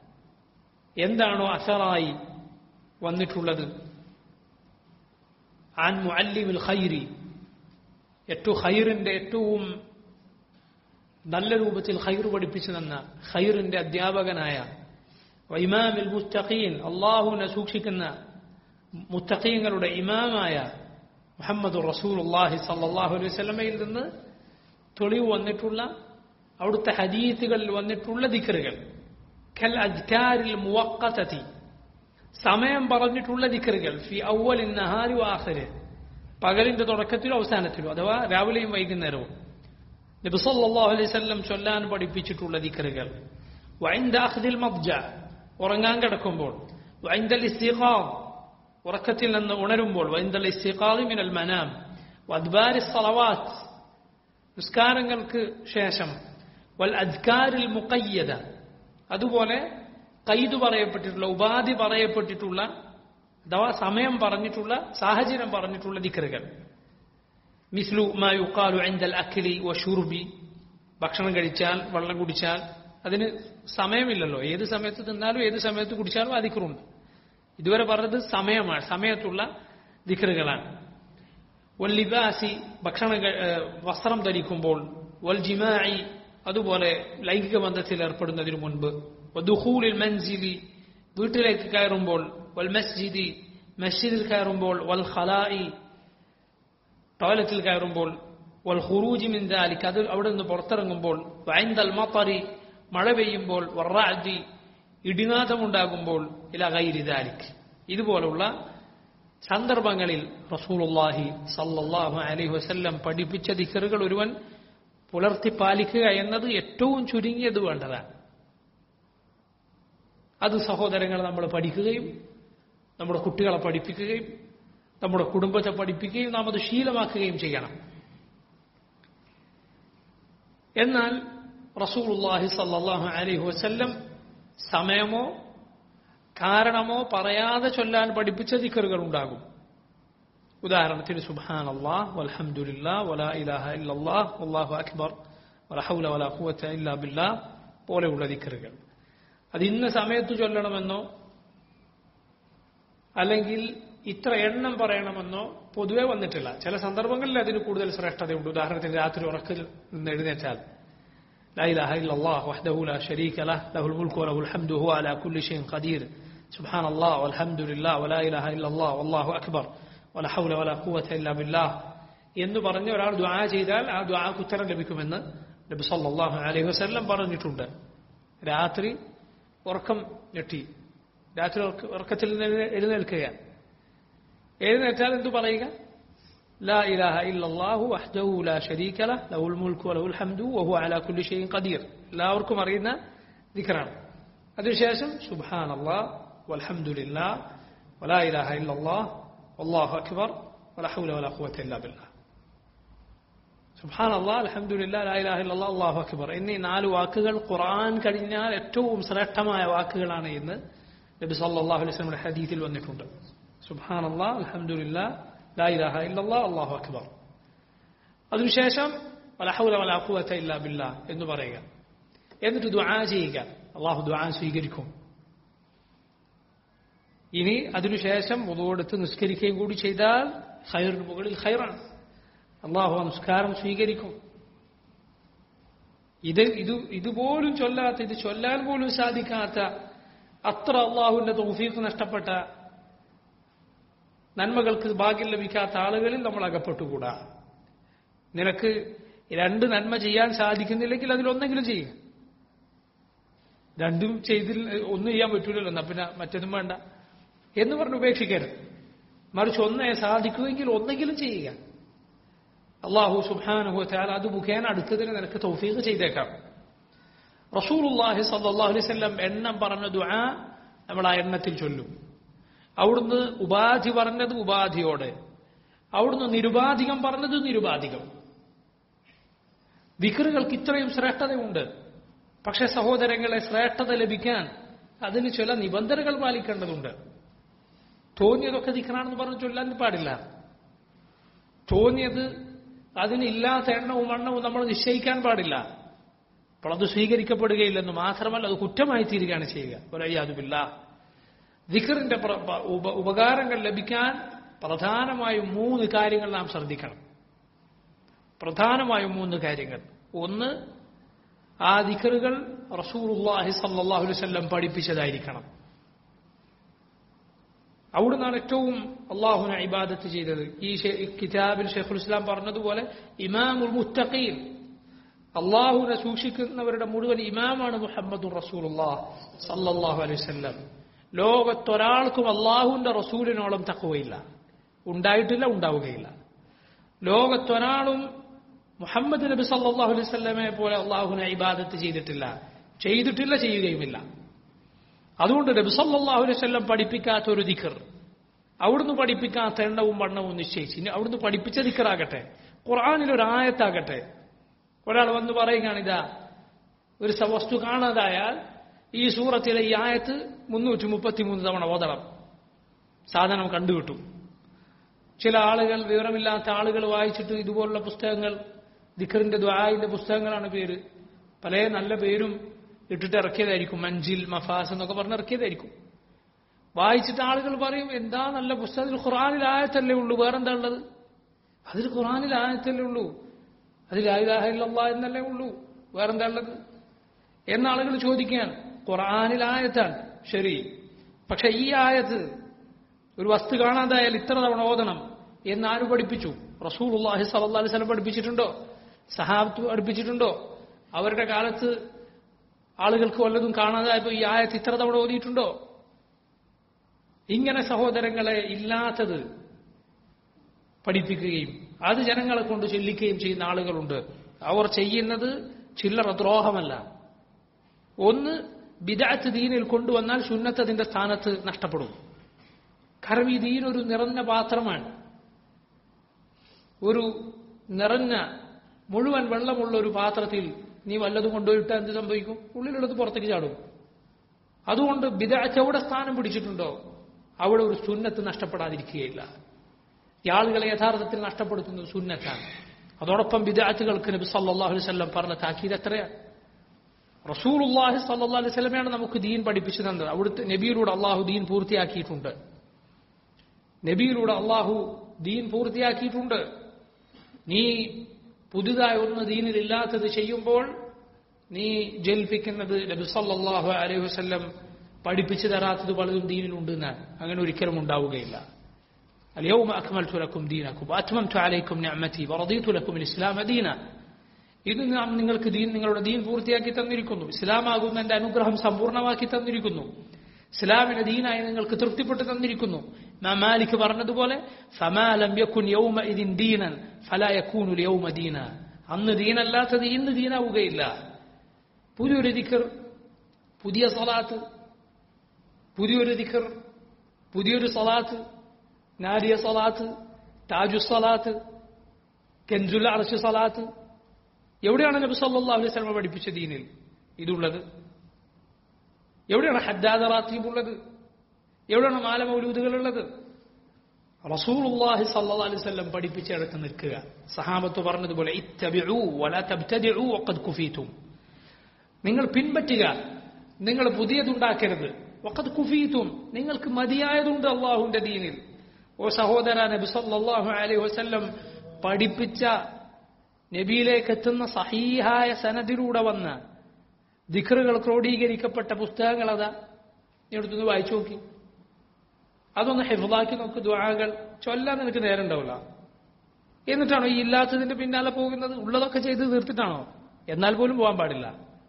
എന്താണോ അസറായി വന്നിട്ടുള്ളത് ആൻ മുഅല്ലിമുൽ ഖൈരി ഏറ്റവും ഖൈറിന്റെ ഏറ്റവും നല്ല രൂപത്തിൽ ഖൈർ പഠിപ്പിച്ചു തന്ന ഖൈറിന്റെ അധ്യാപകനായ ഇമാമിൽ മുസ്തഖീൻ അള്ളാഹുവിനെ സൂക്ഷിക്കുന്ന മുത്തഖീങ്ങളുടെ ഇമാമായ മുഹമ്മദ് റസൂൽ അള്ളാഹി സല്ലാഹു അലൈഹി സ്വലമയിൽ നിന്ന് തെളിവ് വന്നിട്ടുള്ള അവിടുത്തെ ഹദീത്തുകളിൽ വന്നിട്ടുള്ള ദിക്കറുകൾ ഖൽ അദ്കാരിൽ മുവക്കത്തി സമയം പറഞ്ഞിട്ടുള്ള ദിക്കറുകൾ ഫി ഔവലിൻ നഹാരി ആഖിര് പകലിന്റെ തുടക്കത്തിലും അവസാനത്തിലും അഥവാ രാവിലെയും വൈകുന്നേരവും നബി സല്ലല്ലാഹു അലൈഹി വസല്ലം ചൊല്ലാൻ പഠിപ്പിച്ചിട്ടുള്ള ദിക്കറുകൾ വൈൻദ അഖ്ദിൽ മബ്ജ ഉറങ്ങാൻ കിടക്കുമ്പോൾ വൈൻദൽ ഇസ്തിഖാം ഉറക്കത്തിൽ നിന്ന് ഉണരുമ്പോൾ വൈൻദൽ ഇസ്തിഖാദി മിനൽ മനാം വദ്ബാരി സലവാത്ത് നിസ്കാരങ്ങൾക്ക് ശേഷം വൽ അദ്കാരിൽ മുഖയ്യത അതുപോലെ കൈതു പറയപ്പെട്ടിട്ടുള്ള ഉപാധി പറയപ്പെട്ടിട്ടുള്ള അഥവാ സമയം പറഞ്ഞിട്ടുള്ള സാഹചര്യം പറഞ്ഞിട്ടുള്ള ദിക്കറുകൾ മിസ്ലു മാ യുക്കാലു അൻദൽ അഖിലി വ ഷുർബി ഭക്ഷണം കഴിച്ചാൽ വെള്ളം കുടിച്ചാൽ അതിന് സമയമില്ലല്ലോ ഏത് സമയത്ത് തിന്നാലും ഏത് സമയത്ത് കുടിച്ചാലും ആ ദിക്കറുണ്ട് ഇതുവരെ പറഞ്ഞത് സമയമാണ് സമയത്തുള്ള ദിക്കറുകളാണ് വല്ലിബാസി ഭക്ഷണം കഴി- ഏഹ് വസ്ത്രം ധരിക്കുമ്പോൾ വൽ ജിമായി അതുപോലെ ലൈംഗിക ബന്ധത്തിൽ ഏർപ്പെടുന്നതിനു മുൻപ് വദുഖൂലിൽ മൻസിലി വീട്ടിലേക്ക് കയറുമ്പോൾ വൽ മസ്ജിദി മസ്ജിദിൽ കയറുമ്പോൾ വൽ ഖലായി ടോയ്ലറ്റിൽ കയറുമ്പോൾ വൽ ഖുറൂജി മിൻ ദാലിക് അത് അവിടെ നിന്ന് പുറത്തിറങ്ങുമ്പോൾ വൈന്ദൽ മത്തറി മഴ പെയ്യുമ്പോൾ വറാജി ഇടിനാഥമുണ്ടാകുമ്പോൾ ഇല ഗൈരി ദാലിക് ഇതുപോലുള്ള സന്ദർഭങ്ങളിൽ റസൂലുള്ളാഹി സല്ലല്ലാഹു അലൈഹി വസല്ലം പഠിപ്പിച്ച ദിക്കറുകൾ ഒരുവൻ പുലർത്തി പാലിക്കുക എന്നത് ഏറ്റവും ചുരുങ്ങിയത് വേണ്ടതാണ് അത് സഹോദരങ്ങൾ നമ്മൾ പഠിക്കുകയും നമ്മുടെ കുട്ടികളെ പഠിപ്പിക്കുകയും നമ്മുടെ കുടുംബത്തെ പഠിപ്പിക്കുകയും നാം അത് ശീലമാക്കുകയും ചെയ്യണം എന്നാൽ റസൂലുള്ളാഹി സല്ലല്ലാഹു അലൈഹി വസല്ലം സമയമോ കാരണമോ പറയാതെ ചൊല്ലാൻ പഠിപ്പിച്ച ദിക്കറുകൾ ഉണ്ടാകും ഉദാഹരണത്തിന് സുബ്ഹാൻ അള്ളാഹ് വൽഹംദുലില്ലാ വലാ ഇലാഹ ഇല്ലല്ലാഹ് വല്ലാഹു അക്ബർ വലാ ഹൗല വലാ ഖുവത ഇല്ലാ ബില്ലാ പോലെയുള്ള ദിക്കറുകൾ അത് ഇന്ന സമയത്ത് ചൊല്ലണമെന്നോ അല്ലെങ്കിൽ ഇത്ര എണ്ണം പറയണമെന്നോ പൊതുവെ വന്നിട്ടില്ല ചില സന്ദർഭങ്ങളിൽ അതിന് കൂടുതൽ ശ്രേഷ്ഠതയുണ്ട് ഉദാഹരണത്തിന് രാത്രി ഉറക്കിൽ നിന്ന് എഴുന്നേറ്റാൽ لا إله إلا الله وحده لا شريك له له الملك وله الحمد هو على كل شيء قدير سبحان الله والحمد لله ولا إله إلا الله والله أكبر ولا حول ولا قوة إلا بالله എന്ന് പറഞ്ഞ് ഒരാൾ ദുആ ചെയ്താൽ ആ ദുആക്ക് ഉത്തരം ലഭിക്കുമെന്ന് നബി സല്ലല്ലാഹു അലൈഹി വസല്ലം പറഞ്ഞിട്ടുണ്ട് രാത്രി ഉറക്കം ഞെട്ടി രാത്രി ഉറക്ക- ഉറക്കത്തിൽ നിന്ന് എഴുന്നേ- എഴുന്നേൽക്കുക എഴുന്നേറ്റാൽ എന്തു പറയുക لا إله إلا الله وحده لا شريك له له الملك وله الحمد وهو على كل شيء قدير എല്ലാവർക്കും അറിയുന്ന ദിക്റാണ് അതിനുശേഷം സുബ്ഹാൻ അള്ളാഹ് വൽഹംദുലില്ലാ വലാ ഇലാഹ ഇല്ലല്ലാഹ് വല്ലാഹു അക്ബർ വലാ ഹൗല വലാ ഖുവത ഇല്ലാ ബില്ലാഹ് സുബ്ഹാൻ അള്ളാഹ് അൽഹംദുലില്ലാ ലാ ഇലാഹ ഇല്ലല്ലാഹ് അല്ലാഹു അക്ബർ എന്നീ നാല് വാക്കുകൾ ഖുർആൻ കഴിഞ്ഞാൽ ഏറ്റവും ശ്രേഷ്ഠമായ വാക്കുകളാണ് എന്ന് നബി സല്ലല്ലാഹു അലൈഹി വസല്ലമയുടെ ഹദീസിൽ വന്നിട്ടുണ്ട് സുബ്ഹാൻ അള്ളാഹ് അൽഹംദുലില്ലാ ലാ ഇലാഹ ഇല്ലല്ലാഹ് അല്ലാഹു അക്ബർ അതിനുശേഷം വലാ ഹൗല വലാ ഖുവത ഇല്ലാ ബില്ലാഹ് എന്ന് പറയുക എന്നിട്ട് ദുആ ചെയ്യുക അള്ളാഹു ദുആ സ്വീകരിക്കും ഇനി അതിനുശേഷം മുതലെടുത്ത് നിസ്കരിക്കുകയും കൂടി ചെയ്താൽ ഖൈറിന് മുകളിൽ ഖൈറാണ് അള്ളാഹു ആ നിസ്കാരം സ്വീകരിക്കും ഇത് ഇത് ഇതുപോലും ചൊല്ലാത്ത ഇത് ചൊല്ലാൻ പോലും സാധിക്കാത്ത അത്ര അള്ളാഹുവിന്റെ തൗഫീഖ് നഷ്ടപ്പെട്ട നന്മകൾക്ക് ഭാഗ്യം ലഭിക്കാത്ത ആളുകളിൽ നമ്മൾ അകപ്പെട്ടുകൂടാ നിനക്ക് രണ്ട് നന്മ ചെയ്യാൻ സാധിക്കുന്നില്ലെങ്കിൽ അതിലൊന്നെങ്കിലും ചെയ്യുക രണ്ടും ചെയ്തിൽ ഒന്നും ചെയ്യാൻ പറ്റൂലല്ലോ എന്നാ പിന്നെ മറ്റൊന്നും വേണ്ട എന്ന് പറഞ്ഞ് ഉപേക്ഷിക്കരുത് മറിച്ച് ഒന്നേ സാധിക്കുമെങ്കിൽ ഒന്നെങ്കിലും ചെയ്യുക അള്ളാഹു സുബാനുഭവത്താൽ അത് മുഖേന അടുത്തതിന് നിനക്ക് തൗഫീഖ് ചെയ്തേക്കാം റസൂലുള്ളാഹി സല്ലല്ലാഹു അലൈഹി വസല്ലം എണ്ണം പറഞ്ഞ ദുആ നമ്മൾ ആ എണ്ണത്തിൽ ചൊല്ലും അവിടുന്ന് ഉപാധി പറഞ്ഞത് ഉപാധിയോടെ അവിടുന്ന് നിരുപാധികം പറഞ്ഞത് നിരുപാധികം വിക്റുകൾക്ക് ഇത്രയും ശ്രേഷ്ഠതയുണ്ട് പക്ഷെ സഹോദരങ്ങളെ ശ്രേഷ്ഠത ലഭിക്കാൻ അതിന് ചില നിബന്ധനകൾ പാലിക്കേണ്ടതുണ്ട് തോന്നിയതൊക്കെ ദിക്കറാണെന്ന് പറഞ്ഞ് ചൊല്ലാൻ പാടില്ല തോന്നിയത് അതിനില്ലാത്ത എണ്ണവും എണ്ണവും നമ്മൾ നിശ്ചയിക്കാൻ പാടില്ല അപ്പോൾ അത് സ്വീകരിക്കപ്പെടുകയില്ലെന്ന് മാത്രമല്ല അത് കുറ്റമായി തീരുകയാണ് ചെയ്യുക ഒരയ്യാതുമില്ല ദിഖറിന്റെ പ്ര- പ- ഉപ- ഉപകാരങ്ങൾ ലഭിക്കാൻ പ്രധാനമായും മൂന്ന് കാര്യങ്ങൾ നാം ശ്രദ്ധിക്കണം പ്രധാനമായും മൂന്ന് കാര്യങ്ങൾ ഒന്ന് ആ ദിഖറുകൾ റസൂലുള്ളാഹി സല്ലല്ലാഹു അലൈഹി വസല്ലം പഠിപ്പിച്ചതായിരിക്കണം അവിടുന്നാണ് ഏറ്റവും അള്ളാഹുനെ ഇബാദത്ത് ചെയ്തത് ഈ ഷെ- ഈ കിതാബിൽ ഷെയ്ഖുൽ ഇസ്ലാം പറഞ്ഞതുപോലെ ഇമാമുൽ മുത്തഖീൻ അള്ളാഹുനെ സൂക്ഷിക്കുന്നവരുടെ മുഴുവൻ ഇമാമാണ് മുഹമ്മദ് റസൂലുള്ളാഹ് സല്ലല്ലാഹു അലൈഹി വസല്ലം ലോകത്തൊരാൾക്കും അള്ളാഹുവിന്റെ റസൂലിനോളം തക്കവയില്ല ഉണ്ടായിട്ടില്ല ഉണ്ടാവുകയില്ല ലോകത്തൊരാളും മുഹമ്മദ് നബി സല്ലല്ലാഹു അലൈഹി വസല്ലമയെ പോലെ അള്ളാഹുനെ ഇബാദത്ത് ചെയ്തിട്ടില്ല ചെയ്തിട്ടില്ല ചെയ്യുകയുമില്ല അതുകൊണ്ട് നബി സല്ലല്ലാഹു അലൈഹി വസല്ലം പഠിപ്പിക്കാത്ത ഒരു ദിക്കർ അവിടുന്ന് പഠിപ്പിക്കാത്ത എണ്ണവും വണ്ണവും നിശ്ചയിച്ച് ഇനി അവിടുന്ന് പഠിപ്പിച്ച ദിക്കറാകട്ടെ ഖുർആാനിൽ ഒരു ആയത്താകട്ടെ ഒരാൾ വന്ന് പറയുകയാണ് ഇതാ ഒരു സ- വസ്തു കാണാതായാൽ ഈ സൂറത്തിലെ ഈ ആയത്ത് മുന്നൂറ്റി മുപ്പത്തിമൂന്ന് തവണ ഓതണം സാധനം കണ്ടുകിട്ടും ചില ആളുകൾ വിവരമില്ലാത്ത ആളുകൾ വായിച്ചിട്ട് ഇതുപോലുള്ള പുസ്തകങ്ങൾ ദിഖറിന്റെ ദ്വായിന്റെ പുസ്തകങ്ങളാണ് പേര് പല നല്ല പേരും ഇട്ടിട്ട് ഇറക്കിയതായിരിക്കും മഞ്ചിൽ മഫാസ് എന്നൊക്കെ പറഞ്ഞ് ഇറക്കിയതായിരിക്കും വായിച്ചിട്ട് ആളുകൾ പറയും എന്താ നല്ല പുസ്തകം അതിൽ ഖുറാനിൽ ആയത്തല്ലേ ഉള്ളൂ വേറെന്താ ഉള്ളത് അതിൽ ഖുറാനിൽ ആയത്തല്ലേ ഉള്ളൂ അതിൽ ഇല്ലാ എന്നല്ലേ ഉള്ളൂ വേറെന്താ ഉള്ളത് എന്ന ആളുകൾ ചോദിക്കുകയാണ് ഖുറാനിൽ ആയത്താണ് ശരി പക്ഷെ ഈ ആയത്ത് ഒരു വസ്തു കാണാതായാൽ ഇത്ര തവണ ഓതണം എന്ന് ആര് പഠിപ്പിച്ചു റസൂൽ അള്ളാഹി സല്ലാ അലൈഹി സ്വലം പഠിപ്പിച്ചിട്ടുണ്ടോ സഹാബത്ത് പഠിപ്പിച്ചിട്ടുണ്ടോ അവരുടെ കാലത്ത് ആളുകൾക്ക് വല്ലതും കാണാതായപ്പോൾ ഈ ആയത്ത് ഇത്ര തവണ ഓതിയിട്ടുണ്ടോ ഇങ്ങനെ സഹോദരങ്ങളെ ഇല്ലാത്തത് പഠിപ്പിക്കുകയും അത് ജനങ്ങളെ കൊണ്ട് ചൊല്ലിക്കുകയും ചെയ്യുന്ന ആളുകളുണ്ട് അവർ ചെയ്യുന്നത് ചില്ലറ ദ്രോഹമല്ല ഒന്ന് ബിദാത്ത് ദീനിൽ കൊണ്ടുവന്നാൽ സുന്നത്ത് അതിന്റെ സ്ഥാനത്ത് നഷ്ടപ്പെടും കാരണം ഈ ദീൻ ഒരു നിറഞ്ഞ പാത്രമാണ് ഒരു നിറഞ്ഞ മുഴുവൻ വെള്ളമുള്ള ഒരു പാത്രത്തിൽ നീ വല്ലതും കൊണ്ടുപോയിട്ട് എന്ത് സംഭവിക്കും ഉള്ളിലുള്ളത് പുറത്തേക്ക് ചാടും അതുകൊണ്ട് ബിദാത്ത് എവിടെ സ്ഥാനം പിടിച്ചിട്ടുണ്ടോ അവിടെ ഒരു സുന്നത്ത് നഷ്ടപ്പെടാതിരിക്കുകയില്ല ഈ ആളുകളെ യഥാർത്ഥത്തിൽ നഷ്ടപ്പെടുത്തുന്നത് സുന്നത്താണ് അതോടൊപ്പം ബിദാത്തുകൾക്ക് നബി സല്ലല്ലാഹു അലൈഹി വസല്ലം പറഞ്ഞ താക്കീത് എത്രയാണ് റസൂലുള്ളാഹി സല്ലല്ലാഹു അലൈഹി വസല്ലമയാണ് നമുക്ക് ദീൻ പഠിപ്പിച്ചു തന്നത് അവിടുത്തെ നബിയിലൂടെ അള്ളാഹു ദീൻ പൂർത്തിയാക്കിയിട്ടുണ്ട് നബിയിലൂടെ അള്ളാഹു ദീൻ പൂർത്തിയാക്കിയിട്ടുണ്ട് നീ പുതുതായി ഒന്ന് ദീനിലില്ലാത്തത് ചെയ്യുമ്പോൾ നീ ജൽപ്പിക്കുന്നത് നബി സല്ലല്ലാഹു അലൈഹി വസല്ലം പഠിപ്പിച്ചു തരാത്തത് പലതും ദീനിലുണ്ട് എന്നാണ് അങ്ങനെ ഒരിക്കലും ഉണ്ടാവുകയില്ല اليوم أكملت لكم دينكم وأتممت عليكم نعمتي ورضيت لكم الإسلام دينا ഇത് നാം നിങ്ങൾക്ക് ദീൻ നിങ്ങളുടെ ദീൻ പൂർത്തിയാക്കി തന്നിരിക്കുന്നു ഇസ്ലാമാകുന്ന എന്റെ അനുഗ്രഹം സമ്പൂർണ്ണമാക്കി തന്നിരിക്കുന്നു ഇസ്ലാമിന്റെ ദീനായി നിങ്ങൾക്ക് തൃപ്തിപ്പെട്ട് തന്നിരിക്കുന്നു നാം മാലിക് പറഞ്ഞതുപോലെ ഫമാലം യക്കുൻ യൗമ ഇതിൻ ദീനൻ ഫലാ യക്കൂനു യൗമ ദീന അന്ന് ദീനല്ലാത്തത് ഇന്ന് ദീനാവുകയില്ല പുതിയൊരു ദിക്കർ പുതിയ സലാത്ത് പുതിയൊരു ദിക്കർ പുതിയൊരു സലാത്ത് നാരിയ സലാത്ത് താജു സലാത്ത് കെൻജുൽ അറശ് സലാത്ത് എവിടെയാണ് നബി സല്ലല്ലാഹു അലൈഹി വസല്ലം പഠിപ്പിച്ച ദീനിൽ ഇതുള്ളത് എവിടെയാണ് ഹദ്ദാദ റാത്തീബ് ഉള്ളത് എവിടെയാണ് മാല മൗലൂദുകൾ ഉള്ളത് റസൂലുള്ളാഹി സല്ലല്ലാഹു അലൈഹി വസല്ലം പഠിപ്പിച്ചിടത്ത് നിൽക്കുക സഹാബത്ത് പറഞ്ഞതുപോലെ ഇത്തബിഉ വലാ തബ്തദിഉ വഖദ് കുഫീതും നിങ്ങൾ പിൻപറ്റുക നിങ്ങൾ പുതിയതുണ്ടാക്കരുത് വഖദ് കുഫീതും നിങ്ങൾക്ക് മതിയായതുണ്ട് അള്ളാഹുവിന്റെ ദീനിൽ ഓ സഹോദര നബി സല്ലല്ലാഹു അലൈഹി വസല്ലം പഠിപ്പിച്ച നബിയിലേക്ക് എത്തുന്ന സഹീഹായ സനദിലൂടെ വന്ന ദിഖറുകൾ ക്രോഡീകരിക്കപ്പെട്ട പുസ്തകങ്ങൾ അതാ നീ എടുത്തൊന്ന് വായിച്ചു നോക്കി അതൊന്ന് ഹെഫാക്കി നോക്ക് ദ്വാകൾ ചൊല്ലാൻ നിനക്ക് നേരം ഉണ്ടാവില്ല എന്നിട്ടാണോ ഈ ഇല്ലാത്തതിന്റെ പിന്നാലെ പോകുന്നത് ഉള്ളതൊക്കെ ചെയ്ത് തീർത്തിട്ടാണോ എന്നാൽ പോലും പോകാൻ പാടില്ല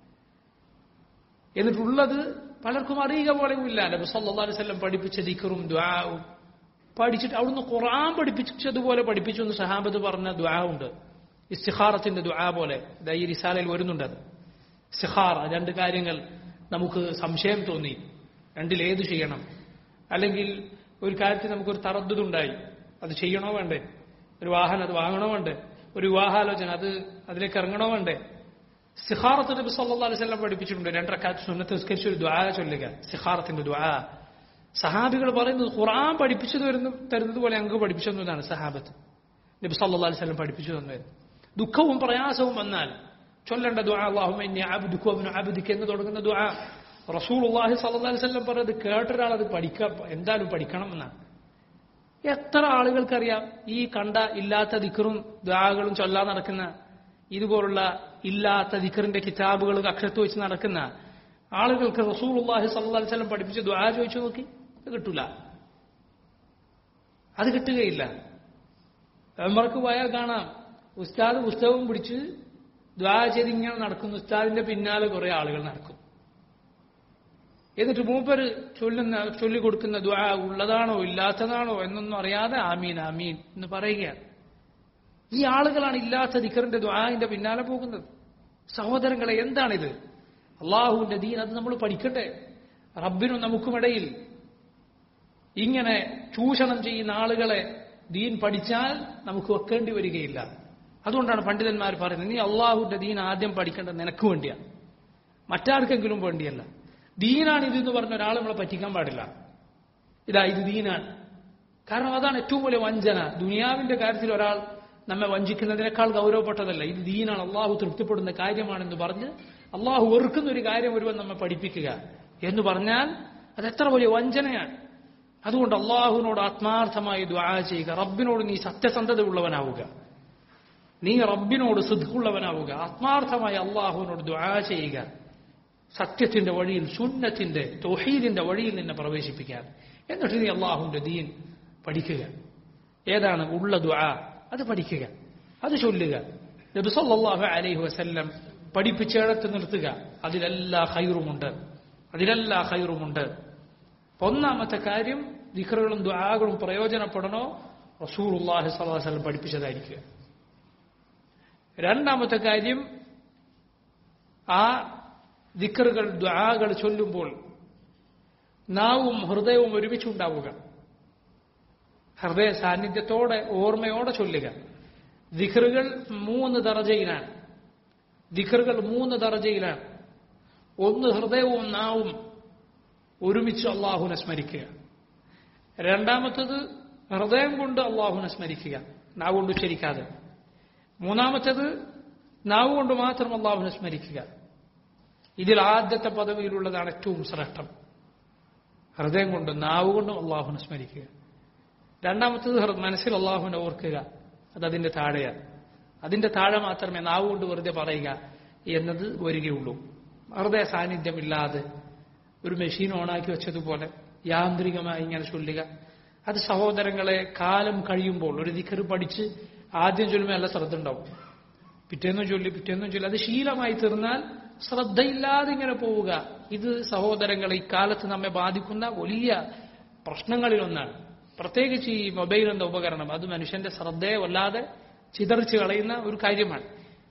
എന്നിട്ടുള്ളത് പലർക്കും അറിയുക പോലെയുമില്ല നബി സല്ലല്ലാഹു അലൈഹി വസല്ലം പഠിപ്പിച്ച ദിക്കറും ദ്വാവും പഠിച്ചിട്ട് അവിടുന്ന് ഖുർആൻ പഠിപ്പിച്ചതുപോലെ പഠിപ്പിച്ചു എന്ന് സഹാബത്ത് പറഞ്ഞ ദ്വാ ഉണ്ട് ഇസ്തിഖാറത്തിന്റെ ദ്വാ പോലെ ഇതാ ഈ റിസാലയിൽ വരുന്നുണ്ട് അത് ഇസ്തിഖാറ രണ്ട് കാര്യങ്ങൾ നമുക്ക് സംശയം തോന്നി രണ്ടിലേത് ചെയ്യണം അല്ലെങ്കിൽ ഒരു കാര്യത്തിൽ നമുക്കൊരു തറദ്ദുണ്ടായി അത് ചെയ്യണോ വേണ്ടേ ഒരു വാഹനം അത് വാങ്ങണോ വേണ്ടേ ഒരു വിവാഹാലോചന അത് അതിലേക്ക് ഇറങ്ങണോ വേണ്ടേ സിഹാറത്ത് നബി സല്ലല്ലാഹു അലൈഹി വസല്ലം പഠിപ്പിച്ചിട്ടുണ്ട് രണ്ടരക്കാത്ത് സുന്നത്ത് നിസ്കരിച്ച് ഒരു ദ്വാ ചൊല്ലുക സിഹാറത്തിന്റെ ദ്വാ സഹാബികൾ പറയുന്നത് ഖുർആൻ പഠിപ്പിച്ചു തരുന്ന തരുന്നത് പോലെ അങ്ങ് പഠിപ്പിച്ചു തന്നതാണ് സഹാബത്ത് നബി സല്ലല്ലാഹു അലൈഹി വസല്ലം പഠിപ്പിച്ചു തന്നത് ദുഃഖവും പ്രയാസവും വന്നാൽ ചൊല്ലേണ്ട ദ്വാ അല്ലാഹുമ്മ ഇന്നി അബ്ദുക വബ്നു അബ്ദിക എന്ന് തുടങ്ങുന്ന ദ്വാ റസൂലുള്ളാഹി സ്വല്ലല്ലാഹു അലൈഹി വസല്ലം പറഞ്ഞത് കേട്ടൊരാൾ അത് പഠിക്കാൻ എന്തായാലും പഠിക്കണം എന്നാണ് എത്ര ആളുകൾക്കറിയാം ഈ കണ്ട ഇല്ലാത്ത ദിക്കറും ദ്വാകളും ചൊല്ലാൻ നടക്കുന്ന ഇതുപോലുള്ള ഇല്ലാത്ത ദിക്കറിന്റെ കിതാബുകൾ അക്ഷരത്ത് വെച്ച് നടക്കുന്ന ആളുകൾക്ക് റസൂലുള്ളാഹി സ്വല്ലല്ലാഹു അലൈഹി വസല്ലം പഠിപ്പിച്ച ദ്വാ ചോദിച്ചു നോക്കി അത് കിട്ടൂല അത് കിട്ടുകയില്ല ഉമർക്ക് പോയാൽ കാണാം ഉസ്താദ് പുസ്തകവും പിടിച്ച് ദ്വാ ചെയ്ത് ഇങ്ങനെ നടക്കുന്നു ഉസ്താദിന്റെ പിന്നാലെ കുറെ ആളുകൾ നടക്കും എന്നിട്ട് മൂപ്പര് ചൊല്ലുന്ന ചൊല്ലിക്കൊടുക്കുന്ന ദ്വാ ഉള്ളതാണോ ഇല്ലാത്തതാണോ എന്നൊന്നും അറിയാതെ ആമീൻ ആമീൻ എന്ന് പറയുകയാണ് ഈ ആളുകളാണ് ഇല്ലാത്ത ദിക്കറിന്റെ ദ്വാന്റെ പിന്നാലെ പോകുന്നത് സഹോദരങ്ങളെ എന്താണിത് അള്ളാഹുവിന്റെ ദീൻ അത് നമ്മൾ പഠിക്കട്ടെ റബ്ബിനും നമുക്കുമിടയിൽ ഇങ്ങനെ ചൂഷണം ചെയ്യുന്ന ആളുകളെ ദീൻ പഠിച്ചാൽ നമുക്ക് വെക്കേണ്ടി വരികയില്ല അതുകൊണ്ടാണ് പണ്ഡിതന്മാർ പറയുന്നത് നീ അള്ളാഹുവിന്റെ ദീൻ ആദ്യം പഠിക്കേണ്ടത് നിനക്ക് വേണ്ടിയാണ് മറ്റാർക്കെങ്കിലും വേണ്ടിയല്ല ദീനാണ് ഇതെന്ന് പറഞ്ഞ ഒരാൾ നമ്മളെ പറ്റിക്കാൻ പാടില്ല ഇതാ ഇത് ദീനാണ് കാരണം അതാണ് ഏറ്റവും വലിയ വഞ്ചന ദുനിയാവിന്റെ കാര്യത്തിൽ ഒരാൾ നമ്മെ വഞ്ചിക്കുന്നതിനേക്കാൾ ഗൗരവപ്പെട്ടതല്ല ഇത് ദീനാണ് അള്ളാഹു തൃപ്തിപ്പെടുന്ന കാര്യമാണെന്ന് പറഞ്ഞ് അള്ളാഹു വെറുക്കുന്ന ഒരു കാര്യം ഒരുവൻ നമ്മെ പഠിപ്പിക്കുക എന്ന് പറഞ്ഞാൽ അത് എത്ര വലിയ വഞ്ചനയാണ് അതുകൊണ്ട് അള്ളാഹുവിനോട് ആത്മാർത്ഥമായി ദ്വാ ചെയ്യുക റബ്ബിനോട് നീ സത്യസന്ധത ഉള്ളവനാവുക നീ റബ്ബിനോട് സിദ്ധുള്ളവനാവുക ആത്മാർത്ഥമായി അള്ളാഹുവിനോട് ദ്വാ ചെയ്യുക സത്യത്തിന്റെ വഴിയിൽ സുന്നത്തിന്റെ തൊഹീദിന്റെ വഴിയിൽ നിന്നെ പ്രവേശിപ്പിക്കാൻ എന്നിട്ട് നീ അള്ളാഹുവിന്റെ ദീൻ പഠിക്കുക ഏതാണ് ഉള്ള ദ്വാ അത് പഠിക്കുക അത് ചൊല്ലുക നബി സല്ലല്ലാഹു അലൈഹി വസല്ലം പഠിപ്പിച്ചെടുത്ത് നിർത്തുക അതിലെല്ലാ ഹൈറുമുണ്ട് അതിലെല്ലാ ഹൈറുമുണ്ട് ഒന്നാമത്തെ കാര്യം ദിഖറുകളും ദ്വാകളും പ്രയോജനപ്പെടണോ റസൂറുല്ലാഹി സ്വല്ലല്ലാഹു അലൈഹി വസല്ലം പഠിപ്പിച്ചതായിരിക്കുക രണ്ടാമത്തെ കാര്യം ആ ദിക്കറുകൾ ദ്വാകൾ ചൊല്ലുമ്പോൾ നാവും ഹൃദയവും ഒരുമിച്ചുണ്ടാവുക ഹൃദയ സാന്നിധ്യത്തോടെ ഓർമ്മയോടെ ചൊല്ലുക ദിഖറുകൾ മൂന്ന് ദറജയിലാണ് ദിഖറുകൾ മൂന്ന് ദറജയിലാണ് ഒന്ന് ഹൃദയവും നാവും ഒരുമിച്ച് അള്ളാഹുനെ സ്മരിക്കുക രണ്ടാമത്തത് ഹൃദയം കൊണ്ട് അള്ളാഹുനെ സ്മരിക്കുക നാവ് കൊണ്ട് ഉച്ചരിക്കാതെ മൂന്നാമത്തേത് നാവ് കൊണ്ട് മാത്രം അള്ളാഹുനെ സ്മരിക്കുക ഇതിൽ ആദ്യത്തെ പദവിയിലുള്ളതാണ് ഏറ്റവും ശ്രേഷ്ഠം ഹൃദയം കൊണ്ടും നാവ് കൊണ്ടും അള്ളാഹുനെ സ്മരിക്കുക രണ്ടാമത്തത് ഹൃ- മനസ്സിൽ അള്ളാഹുവിനെ ഓർക്കുക അത് അതിന്റെ താഴെയാണ് അതിന്റെ താഴെ മാത്രമേ നാവ് കൊണ്ട് വെറുതെ പറയുക എന്നത് വരികയുള്ളൂ വെറുതെ സാന്നിധ്യമില്ലാതെ ഒരു മെഷീൻ ഓണാക്കി വെച്ചതുപോലെ യാന്ത്രികമായി ഇങ്ങനെ ചൊല്ലുക അത് സഹോദരങ്ങളെ കാലം കഴിയുമ്പോൾ ഒരു ദിക്കറ് പഠിച്ച് ആദ്യം ചൊല്ലുമ്പോൾ നല്ല ശ്രദ്ധ ഉണ്ടാവും പിറ്റേന്നും ചൊല്ലി പിറ്റേന്നും ചൊല്ലി അത് ശീലമായി തീർന്നാൽ ശ്രദ്ധയില്ലാതെ ഇങ്ങനെ പോവുക ഇത് സഹോദരങ്ങളെ ഇക്കാലത്ത് നമ്മെ ബാധിക്കുന്ന വലിയ പ്രശ്നങ്ങളിലൊന്നാണ് പ്രത്യേകിച്ച് ഈ മൊബൈൽ എന്ന ഉപകരണം അത് മനുഷ്യന്റെ ശ്രദ്ധയെ വല്ലാതെ ചിതറിച്ച് കളയുന്ന ഒരു കാര്യമാണ്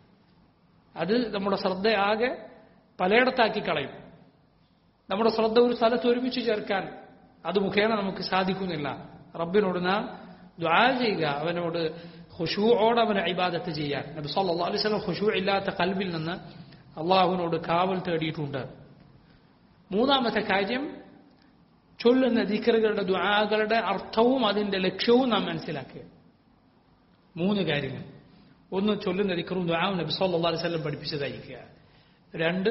അത് നമ്മുടെ ശ്രദ്ധയാകെ പലയിടത്താക്കി കളയും നമ്മുടെ ശ്രദ്ധ ഒരു സ്ഥലത്ത് ഒരുമിച്ച് ചേർക്കാൻ അത് മുഖേന നമുക്ക് സാധിക്കുന്നില്ല റബ്ബിനോട് നാം ദ്വാ ചെയ്യുക അവനോട് ഖുശൂഓടെ അവനെ ഇബാദത്ത് ചെയ്യാൻ നബി സല്ലല്ലാഹു അലൈഹി വസല്ലം ഖുശൂ ഇല്ലാത്ത കൽബിൽ നിന്ന് അള്ളാഹുവിനോട് കാവൽ തേടിയിട്ടുണ്ട് മൂന്നാമത്തെ കാര്യം ചൊല്ലുന്ന ദിക്കറുകളുടെ ദ്വാകളുടെ അർത്ഥവും അതിന്റെ ലക്ഷ്യവും നാം മനസ്സിലാക്കുക മൂന്ന് കാര്യങ്ങൾ ഒന്ന് ചൊല്ലുന്ന ദിക്കറും ദ്വാവും നബി സല്ലല്ലാഹു അലൈഹി വസല്ലം പഠിപ്പിച്ചതായിരിക്കുക രണ്ട്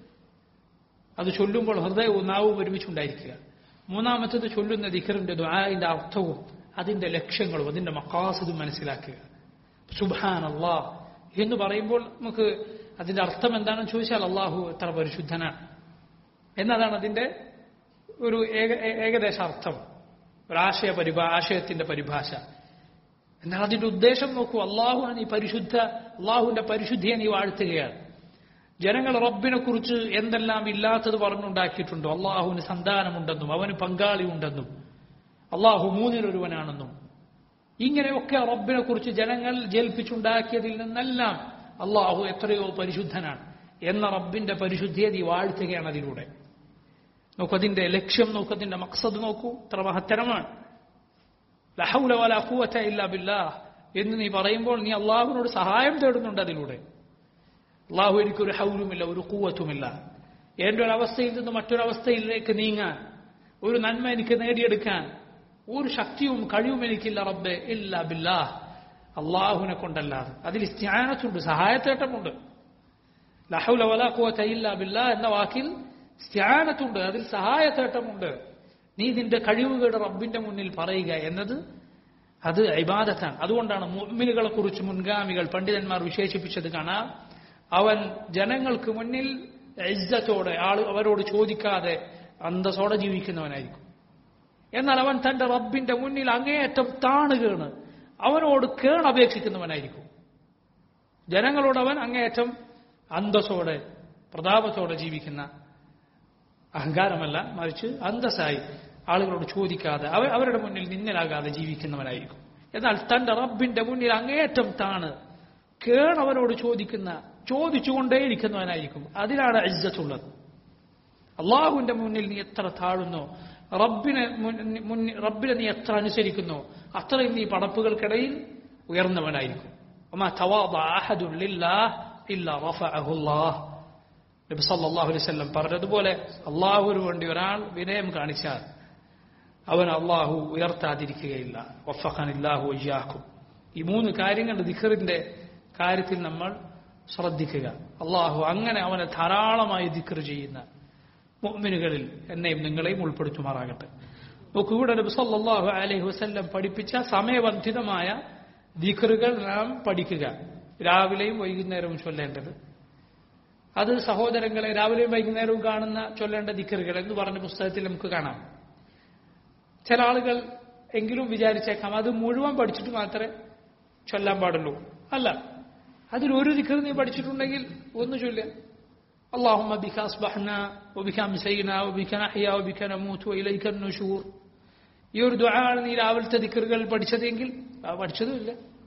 അത് ചൊല്ലുമ്പോൾ ഹൃദയവും നാവും ഒരുമിച്ചുണ്ടായിരിക്കുക മൂന്നാമത്തത് ചൊല്ലുന്ന ദിക്കറിന്റെ ദ്വാന്റെ അർത്ഥവും അതിന്റെ ലക്ഷ്യങ്ങളും അതിന്റെ മക്കാസതും മനസ്സിലാക്കുക സുബാൻ അള്ളാഹ് എന്ന് പറയുമ്പോൾ നമുക്ക് അതിന്റെ അർത്ഥം എന്താണെന്ന് ചോദിച്ചാൽ അള്ളാഹു എത്ര പരിശുദ്ധനാണ് എന്നതാണ് അതിന്റെ ഒരു ഏക ഏ- ഏകദേശ അർത്ഥം ഒരാശയ പരിഭാ ആശയത്തിന്റെ പരിഭാഷ എന്നാൽ അതിന്റെ ഉദ്ദേശം നോക്കൂ അള്ളാഹുവിനെ നീ പരിശുദ്ധ അള്ളാഹുവിന്റെ പരിശുദ്ധിയെ നീ വാഴ്ത്തുകയാണ് ജനങ്ങൾ റബ്ബിനെ കുറിച്ച് എന്തെല്ലാം ഇല്ലാത്തത് പറഞ്ഞുണ്ടാക്കിയിട്ടുണ്ടോ അള്ളാഹുവിന് സന്താനമുണ്ടെന്നും അവന് പങ്കാളിയുണ്ടെന്നും അള്ളാഹു മൂന്നിലൊരുവനാണെന്നും ഇങ്ങനെയൊക്കെ റബ്ബിനെ കുറിച്ച് ജനങ്ങൾ ജൽപ്പിച്ചുണ്ടാക്കിയതിൽ നിന്നെല്ലാം അള്ളാഹു എത്രയോ പരിശുദ്ധനാണ് എന്ന റബ്ബിന്റെ പരിശുദ്ധിയെ നീ വാഴ്ത്തുകയാണ് അതിലൂടെ നോക്കൂ അതിന്റെ ലക്ഷ്യം നോക്കൂ അതിന്റെ മക്സദ് നോക്കൂ ഇത്ര മഹത്തരമാണ് ലഹൗല വല ഖുവത ഇല്ലാ ബില്ലാഹ് എന്ന് നീ പറയുമ്പോൾ നീ അള്ളാഹുവിനോട് സഹായം തേടുന്നുണ്ട് അതിലൂടെ അള്ളാഹു എനിക്കൊരു ഹൗലുമില്ല ഒരു കൂവത്തുമില്ല എന്റെ ഒരു അവസ്ഥയിൽ നിന്ന് മറ്റൊരവസ്ഥയിലേക്ക് നീങ്ങാൻ ഒരു നന്മ എനിക്ക് നേടിയെടുക്കാൻ ഒരു ശക്തിയും കഴിവും എനിക്കില്ല റബ്ബെ ഇല്ല ബില്ലാഹ് അള്ളാഹുവിനെ കൊണ്ടല്ലാതെ അതിൽ ഇസ്ത്യാനത്തുണ്ട് സഹായത്തേട്ടമുണ്ട് ലഹൗല വല ഖുവത ഇല്ല ബില്ലാ എന്ന വാക്കിൽ സ്ത്യാനത്തുണ്ട് അതിൽ സഹായത്തേട്ടമുണ്ട് നീ നിന്റെ കഴിവുകളുടെ റബ്ബിന്റെ മുന്നിൽ പറയുക എന്നത് അത് ഇബാദത്താണ് അതുകൊണ്ടാണ് മുഅ്മിനുകളെ കുറിച്ച് മുൻഗാമികൾ പണ്ഡിതന്മാർ വിശേഷിപ്പിച്ചത് കാണാം അവൻ ജനങ്ങൾക്ക് മുന്നിൽ ഇജ്ജത്തോടെ ആൾ അവരോട് ചോദിക്കാതെ അന്തസ്സോടെ ജീവിക്കുന്നവനായിരിക്കും എന്നാൽ അവൻ തന്റെ റബ്ബിന്റെ മുന്നിൽ അങ്ങേയറ്റം താണുകയാണ് അവനോട് കേണപേക്ഷിക്കുന്നവനായിരിക്കും ജനങ്ങളോട് അവൻ അങ്ങേയറ്റം അന്തസ്സോടെ പ്രതാപത്തോടെ ജീവിക്കുന്ന അഹങ്കാരമല്ല മറിച്ച് അന്തസ്സായി ആളുകളോട് ചോദിക്കാതെ അവ അവരുടെ മുന്നിൽ നിന്നലാകാതെ ജീവിക്കുന്നവനായിരിക്കും എന്നാൽ തന്റെ റബ്ബിന്റെ മുന്നിൽ അങ്ങേയറ്റം താണ് കേണവനോട് ചോദിക്കുന്ന ചോദിച്ചുകൊണ്ടേയിരിക്കുന്നവനായിരിക്കും അതിലാണ് ഇജ്ജത്തുള്ളത് അള്ളാഹുവിന്റെ മുന്നിൽ നീ എത്ര താഴുന്നോ റബ്ബിനെ മുൻ- മുന്നിൽ റബ്ബിനെ നീ എത്ര അനുസരിക്കുന്നോ അത്രയും നീ പടപ്പുകൾക്കിടയിൽ ഉയർന്നവനായിരിക്കും وما تواضع أحد لله إلا رفعه الله നബി സല്ലല്ലാഹു അലൈഹി വസല്ലം പറഞ്ഞതുപോലെ അള്ളാഹുവിന് വേണ്ടി ഒരാൾ വിനയം കാണിച്ചാൽ അവൻ അള്ളാഹു ഉയർത്താതിരിക്കുകയില്ല വഫഖനില്ലാഹു വയ്യാക്കും ഈ മൂന്ന് കാര്യങ്ങൾ ദിഖറിന്റെ കാര്യത്തിൽ നമ്മൾ ശ്രദ്ധിക്കുക അള്ളാഹു അങ്ങനെ അവനെ ധാരാളമായി ദിഖർ ചെയ്യുന്ന മുഅ്മിനുകളിൽ എന്നെയും നിങ്ങളെയും ഉൾപ്പെടുത്തുമാറാകട്ടെ നോക്കൂ ഇവിടെ നബി സല്ലല്ലാഹു അലൈഹി വസല്ലം പഠിപ്പിച്ച സമയബന്ധിതമായ ദിഖറുകൾ നാം പഠിക്കുക രാവിലെയും വൈകുന്നേരവും ചൊല്ലേണ്ടത് അത് സഹോദരങ്ങളെ രാവിലെയും വൈകുന്നേരവും കാണുന്ന ചൊല്ലേണ്ട ദിക്കറുകൾ എന്ന് പറഞ്ഞ പുസ്തകത്തിൽ നമുക്ക് കാണാം ചില ആളുകൾ എങ്കിലും വിചാരിച്ചേക്കാം അത് മുഴുവൻ പഠിച്ചിട്ട് മാത്രമേ ചൊല്ലാൻ പാടുള്ളൂ അല്ല അതിലൊരു ദിക്കർ നീ പഠിച്ചിട്ടുണ്ടെങ്കിൽ ഒന്ന് ചൊല്ലുക اللهم بك أصبحنا وبك أمسينا وبك نحيا وبك نموت وإليك النشور ഈ ഒരു ദുആണ് നീ രാവിലത്തെ ദിക്കറുകൾ പഠിച്ചതെങ്കിൽ ആ പഠിച്ചതുമില്ല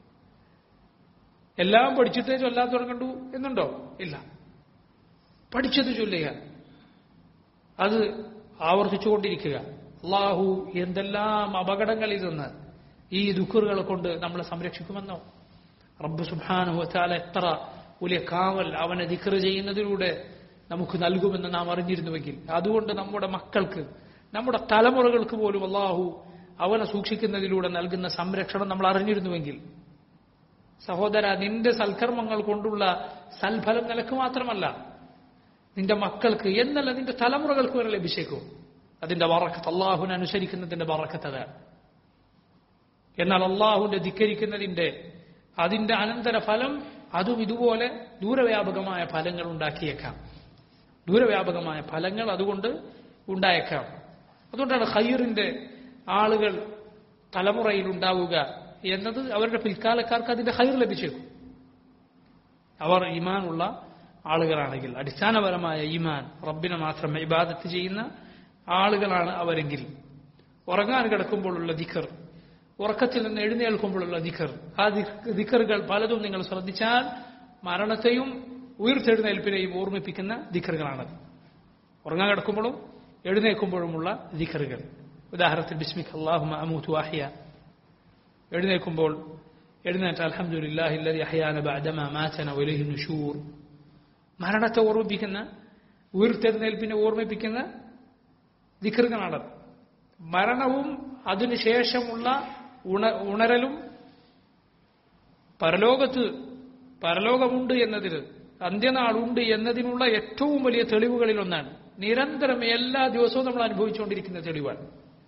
എല്ലാം പഠിച്ചിട്ടേ ചൊല്ലാൻ തുടങ്ങണ്ടു എന്നുണ്ടോ ഇല്ല പഠിച്ചത് ചൊല്ലുക അത് ആവർത്തിച്ചുകൊണ്ടിരിക്കുക അള്ളാഹു എന്തെല്ലാം അപകടങ്ങളിൽ നിന്ന് ഈ ദുഃഖറുകളെ കൊണ്ട് നമ്മളെ സംരക്ഷിക്കുമെന്നോ റബ്ബ് സുബാനുഹത്താല എത്ര വലിയ കാവൽ അവനെ ദിക്കർ ചെയ്യുന്നതിലൂടെ നമുക്ക് നൽകുമെന്ന് നാം അറിഞ്ഞിരുന്നുവെങ്കിൽ അതുകൊണ്ട് നമ്മുടെ മക്കൾക്ക് നമ്മുടെ തലമുറകൾക്ക് പോലും അള്ളാഹു അവനെ സൂക്ഷിക്കുന്നതിലൂടെ നൽകുന്ന സംരക്ഷണം നമ്മൾ അറിഞ്ഞിരുന്നുവെങ്കിൽ സഹോദര നിന്റെ സൽക്കർമ്മങ്ങൾ കൊണ്ടുള്ള സൽഫലം നിനക്ക് മാത്രമല്ല നിന്റെ മക്കൾക്ക് എന്നല്ല നിന്റെ തലമുറകൾക്ക് വരെ ലഭിച്ചേക്കും അതിന്റെ വറക്കത്ത് അള്ളാഹുവിനെ അനുസരിക്കുന്നതിന്റെ വറക്കത്ത് അതാണ് എന്നാൽ അള്ളാഹുവിന്റെ ധിക്കരിക്കുന്നതിന്റെ അതിന്റെ അനന്തര ഫലം അതും ഇതുപോലെ ദൂരവ്യാപകമായ ഫലങ്ങൾ ഉണ്ടാക്കിയേക്കാം ദൂരവ്യാപകമായ ഫലങ്ങൾ അതുകൊണ്ട് ഉണ്ടായേക്കാം അതുകൊണ്ടാണ് ഖൈറിന്റെ ആളുകൾ തലമുറയിൽ ഉണ്ടാവുക എന്നത് അവരുടെ പിൽക്കാലക്കാർക്ക് അതിന്റെ ഹൈർ ലഭിച്ചേക്കും അവർ ഈമാനുള്ള ആളുകളാണെങ്കിൽ അടിസ്ഥാനപരമായ ഈമാൻ റബ്ബിനെ മാത്രം ഇബാദത്ത് ചെയ്യുന്ന ആളുകളാണ് അവരെങ്കിൽ ഉറങ്ങാൻ കിടക്കുമ്പോഴുള്ള ദിഖർ ഉറക്കത്തിൽ നിന്ന് എഴുന്നേൽക്കുമ്പോഴുള്ള ദിഖർ ആ ദിഖറുകൾ പലതും നിങ്ങൾ ശ്രദ്ധിച്ചാൽ മരണത്തെയും ഉയർത്തെഴുന്നേൽപ്പിനെയും ഓർമ്മിപ്പിക്കുന്ന ദിഖറുകളാണത് ഉറങ്ങാൻ കിടക്കുമ്പോഴും എഴുന്നേൽക്കുമ്പോഴുമുള്ള ദിഖറുകൾ ഉദാഹരണത്തിൽ ബിസ്മിഖ് അള്ളാഹു അമൂത്ത് വാഹിയ എഴുന്നേൽക്കുമ്പോൾ എഴുന്നേറ്റ് അലഹമുല്ലാഹില്ലതി അഹയാന ബഅദമ മാതന വലൈഹി നുഷൂർ മരണത്തെ ഓർമ്മിപ്പിക്കുന്ന ഉയർത്തെഴുന്നേൽപ്പിനെ ഓർമ്മിപ്പിക്കുന്ന ദിക്കറുകളാണത് മരണവും അതിനുശേഷമുള്ള ഉണ ഉണരലും പരലോകത്ത് പരലോകമുണ്ട് എന്നതിന് അന്ത്യനാളുണ്ട് എന്നതിനുള്ള ഏറ്റവും വലിയ തെളിവുകളിൽ ഒന്നാണ് നിരന്തരം എല്ലാ ദിവസവും നമ്മൾ അനുഭവിച്ചുകൊണ്ടിരിക്കുന്ന തെളിവാണ്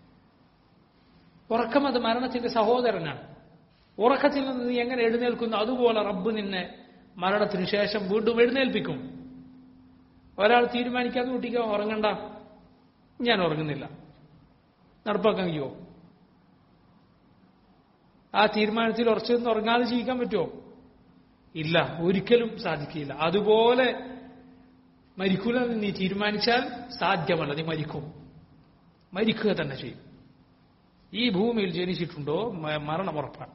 ഉറക്കം അത് മരണത്തിന്റെ സഹോദരനാണ് ഉറക്കത്തിൽ നിന്ന് നീ എങ്ങനെ എഴുന്നേൽക്കുന്നു അതുപോലെ റബ്ബ് നിന്നെ മരണത്തിന് ശേഷം വീണ്ടും എഴുന്നേൽപ്പിക്കും ഒരാൾ തീരുമാനിക്കാതെ കുട്ടിക്ക് ഉറങ്ങണ്ട ഞാൻ ഉറങ്ങുന്നില്ല നടപ്പാക്കാൻ കഴിയുമോ ആ തീരുമാനത്തിൽ ഉറച്ചു നിന്ന് ഉറങ്ങാതെ ജീവിക്കാൻ പറ്റുമോ ഇല്ല ഒരിക്കലും സാധിക്കില്ല അതുപോലെ മരിക്കൂല എന്ന് നീ തീരുമാനിച്ചാൽ സാധ്യമല്ല നീ മരിക്കും മരിക്കുക തന്നെ ചെയ്യും ഈ ഭൂമിയിൽ ജനിച്ചിട്ടുണ്ടോ മരണം ഉറപ്പാണ്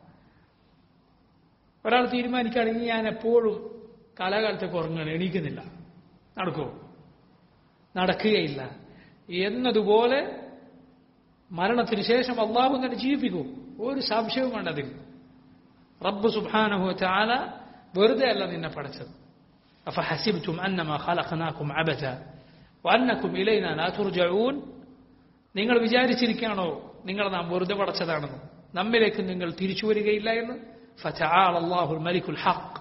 ഒരാൾ തീരുമാനിക്കുകയാണെങ്കിൽ ഞാൻ എപ്പോഴും കാലാകാലത്തേക്ക് ഉറങ്ങാൻ എണീക്കുന്നില്ല നടക്കുമോ നടക്കുകയില്ല എന്നതുപോലെ മരണത്തിന് ശേഷം അള്ളാഹു തന്നെ ജീവിപ്പിക്കും ഒരു സംശയവും വേണ്ടതിൽ റബ്ബ് സുബാനഹു ചാല വെറുതെ അല്ല നിന്നെ പഠിച്ചത് أفحسبتم أنما خلقناكم عبثا وأنكم إلينا لا ترجعون നിങ്ങൾ വിചാരിച്ചിരിക്കുകയാണോ നിങ്ങൾ നാം വെറുതെ പടച്ചതാണെന്ന് നമ്മിലേക്ക് നിങ്ങൾ തിരിച്ചു വരികയില്ല എന്ന് ഫതആല അല്ലാഹുൽ മലിക്കുൽ ഹഖ്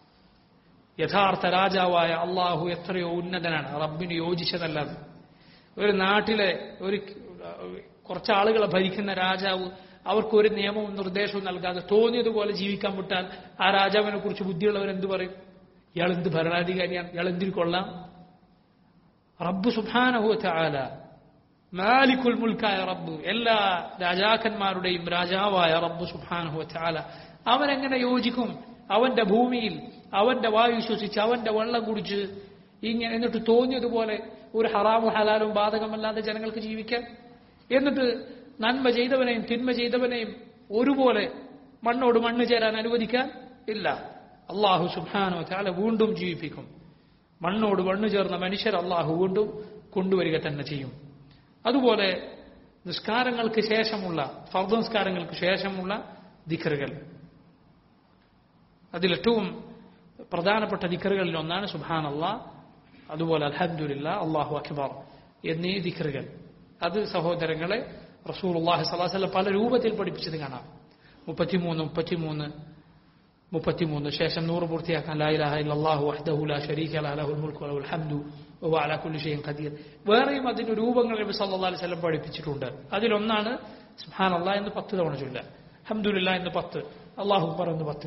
യഥാർത്ഥ രാജാവായ അള്ളാഹു എത്രയോ ഉന്നതനാണ് റബ്ബിന് യോജിച്ചതല്ലാതെ ഒരു നാട്ടിലെ ഒരു കുറച്ച് ആളുകളെ ഭരിക്കുന്ന രാജാവ് അവർക്ക് ഒരു നിയമവും നിർദ്ദേശവും നൽകാതെ തോന്നിയതുപോലെ ജീവിക്കാൻ വിട്ടാൽ ആ രാജാവിനെ കുറിച്ച് ബുദ്ധിയുള്ളവർ എന്ത് പറയും ഇയാൾ എന്ത് ഭരണാധികാരിയാണ് ഇയാൾ എന്തിനു കൊള്ളാം റബ്ബ് സുബാനഹു ആല മാലിക്കുൽ മുൽക്കായ റബ്ബ് എല്ലാ രാജാക്കന്മാരുടെയും രാജാവായ റബ്ബ് സുബാനഹു ആല അവനെങ്ങനെ യോജിക്കും അവന്റെ ഭൂമിയിൽ അവന്റെ വായു ശ്വസിച്ച് അവന്റെ വെള്ളം കുടിച്ച് ഇങ്ങനെ എന്നിട്ട് തോന്നിയതുപോലെ ഒരു ഹറാമും ഹലാലും ബാധകമല്ലാതെ ജനങ്ങൾക്ക് ജീവിക്കാൻ എന്നിട്ട് നന്മ ചെയ്തവനെയും തിന്മ ചെയ്തവനെയും ഒരുപോലെ മണ്ണോട് മണ്ണ് ചേരാൻ അനുവദിക്കാൻ ഇല്ല അള്ളാഹു സുബാനോ ചാല വീണ്ടും ജീവിപ്പിക്കും മണ്ണോട് മണ്ണ് ചേർന്ന മനുഷ്യർ അള്ളാഹു വീണ്ടും കൊണ്ടുവരിക തന്നെ ചെയ്യും അതുപോലെ നിസ്കാരങ്ങൾക്ക് ശേഷമുള്ള ഫർദ് നിസ്കാരങ്ങൾക്ക് ശേഷമുള്ള ദിഖറുകൾ അതിലേറ്റവും പ്രധാനപ്പെട്ട ദിഖറുകളിൽ ഒന്നാണ് സുബാൻ അള്ളാഹ് അതുപോലെ അലഹമുല്ല അള്ളാഹു അഖബാർ എന്നീ ദിഖറുകൾ അത് സഹോദരങ്ങളെ റസൂൽ അള്ളാഹി സ്വലാസ്ലം പല രൂപത്തിൽ പഠിപ്പിച്ചത് കാണാം മുപ്പത്തിമൂന്ന് മുപ്പത്തിമൂന്ന് മുപ്പത്തിമൂന്ന് ശേഷം നൂറ് പൂർത്തിയാക്കാൻ ലായിലാഹ ഇല്ലാഹു വഹ്ദഹു ലാ ശരീക ലഹുൽ മുൽക്കു വലഹുൽ ഹംദു വഹുവ അലാ കുല്ലി ഷൈഇൻ ഖദീർ വേറെയും അതിന് രൂപങ്ങൾ നബി സല്ലല്ലാഹു അലൈഹി വസല്ലം പഠിപ്പിച്ചിട്ടുണ്ട് അതിലൊന്നാണ് സുബ്ഹാനല്ലാഹ് എന്ന് പത്ത് തവണ ചൊല്ല ഹംദുലില്ലാ എന്ന് പത്ത് അല്ലാഹു അക്ബർ എന്ന് പത്ത്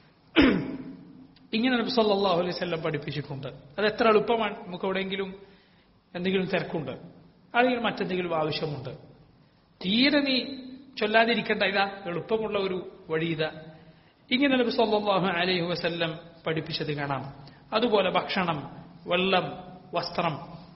ഇങ്ങനെ നബി സല്ലല്ലാഹു അലൈഹി വസല്ലം പഠിപ്പിച്ചിട്ടുണ്ട് അത് എത്ര എളുപ്പമാണ് നമുക്ക് എവിടെയെങ്കിലും എന്തെങ്കിലും തിരക്കുണ്ട് അല്ലെങ്കിൽ മറ്റെന്തെങ്കിലും ആവശ്യമുണ്ട് തീരെ നീ ചൊല്ലാതിരിക്കേണ്ട ഇതാ എളുപ്പമുള്ള ഒരു വഴി ഇതാ ഇങ്ങനെ നബി സല്ലല്ലാഹു അലൈഹി വസല്ലം പഠിപ്പിച്ചത് കാണാം അതുപോലെ ഭക്ഷണം വെള്ളം വസ്ത്രം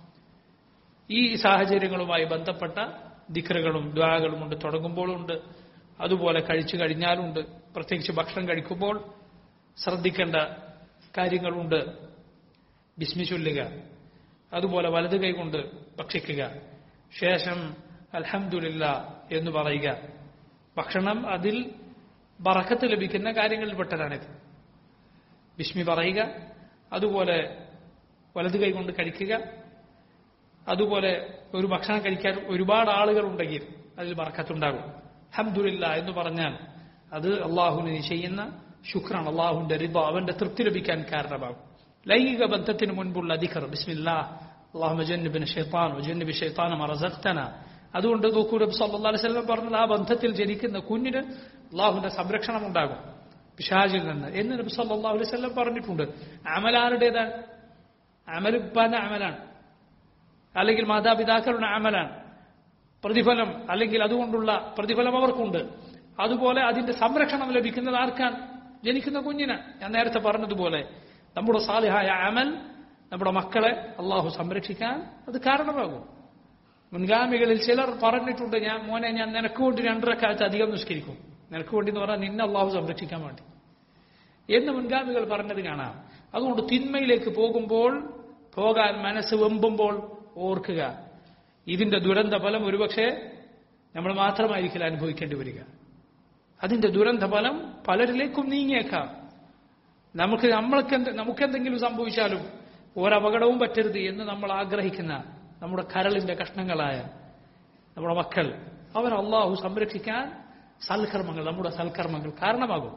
ഈ സാഹചര്യങ്ങളുമായി ബന്ധപ്പെട്ട ദിക്റുകളും ദ്വാകളും ഉണ്ട് തുടങ്ങുമ്പോഴുണ്ട് അതുപോലെ കഴിച്ചു കഴിഞ്ഞാലുണ്ട് പ്രത്യേകിച്ച് ഭക്ഷണം കഴിക്കുമ്പോൾ ശ്രദ്ധിക്കേണ്ട കാര്യങ്ങളുണ്ട് ബിസ്മി ചൊല്ലുക അതുപോലെ വലത് കൈകൊണ്ട് ഭക്ഷിക്കുക ശേഷം അൽഹംദുലില്ല എന്ന് പറയുക ഭക്ഷണം അതിൽ ബറക്കത്ത് ലഭിക്കുന്ന കാര്യങ്ങളിൽ പെട്ടതാണിത് ബിസ്മി പറയുക അതുപോലെ വലത് കൈ കൊണ്ട് കഴിക്കുക അതുപോലെ ഒരു ഭക്ഷണം കഴിക്കാൻ ഒരുപാട് ആളുകൾ ഉണ്ടെങ്കിൽ അതിൽ ബറക്കത്തുണ്ടാകും ഹംദുലില്ല എന്ന് പറഞ്ഞാൽ അത് അള്ളാഹുവിന് ചെയ്യുന്ന ശുക്രാണ് അള്ളാഹുവിന്റെ റിബ അവന്റെ തൃപ്തി ലഭിക്കാൻ കാരണമാകും ലൈംഗിക ബന്ധത്തിന് മുൻപുള്ള അധികർ ബിസ്മില്ലാ اللهم جنبنا الشيطان وجنب الشيطان ما رزقتنا അതുകൊണ്ട് നോക്കൂ നബി സല്ലല്ലാഹു അലൈഹി വസല്ലം പറഞ്ഞത് ആ ബന്ധത്തിൽ ജനിക്കുന്ന കുഞ്ഞിന് അള്ളാഹുവിന്റെ സംരക്ഷണം ഉണ്ടാകും പിശാചിൽ നിന്ന് എന്ന് നബി സല്ലല്ലാഹു അലൈഹി വസല്ലം പറഞ്ഞിട്ടുണ്ട് അമലാരുടേതാണ് അമൽ ഉപ്പാന്റെ അമലാണ് അല്ലെങ്കിൽ മാതാപിതാക്കളുടെ അമലാണ് പ്രതിഫലം അല്ലെങ്കിൽ അതുകൊണ്ടുള്ള പ്രതിഫലം അവർക്കുണ്ട് അതുപോലെ അതിന്റെ സംരക്ഷണം ലഭിക്കുന്നത് ആർക്കാണ് ജനിക്കുന്ന കുഞ്ഞിന് ഞാൻ നേരത്തെ പറഞ്ഞതുപോലെ നമ്മുടെ സാലിഹായ അമൽ നമ്മുടെ മക്കളെ അള്ളാഹു സംരക്ഷിക്കാൻ അത് കാരണമാകും മുൻഗാമികളിൽ ചിലർ പറഞ്ഞിട്ടുണ്ട് ഞാൻ മോനെ ഞാൻ നിനക്ക് വേണ്ടി രണ്ടരക്കാലത്ത് അധികം നിഷ്കരിക്കും നിനക്ക് വേണ്ടി എന്ന് പറഞ്ഞാൽ നിന്നെ അള്ളാഹു സംരക്ഷിക്കാൻ വേണ്ടി എന്ന് മുൻഗാമികൾ പറഞ്ഞത് കാണാം അതുകൊണ്ട് തിന്മയിലേക്ക് പോകുമ്പോൾ പോകാൻ മനസ്സ് വെമ്പുമ്പോൾ ഓർക്കുക ഇതിന്റെ ദുരന്ത ഫലം ഒരുപക്ഷെ നമ്മൾ മാത്രമായിരിക്കില്ല അനുഭവിക്കേണ്ടി വരിക അതിന്റെ ദുരന്ത ഫലം പലരിലേക്കും നീങ്ങിയേക്കാം നമുക്ക് നമ്മൾക്ക് എന്ത് നമുക്കെന്തെങ്കിലും സംഭവിച്ചാലും ഒരപകടവും പറ്റരുത് എന്ന് നമ്മൾ ആഗ്രഹിക്കുന്ന നമ്മുടെ കരളിന്റെ കഷ്ണങ്ങളായ നമ്മുടെ മക്കൾ അവർ അള്ളാഹു സംരക്ഷിക്കാൻ സൽക്കർമ്മങ്ങൾ നമ്മുടെ സൽക്കർമ്മങ്ങൾ കാരണമാകും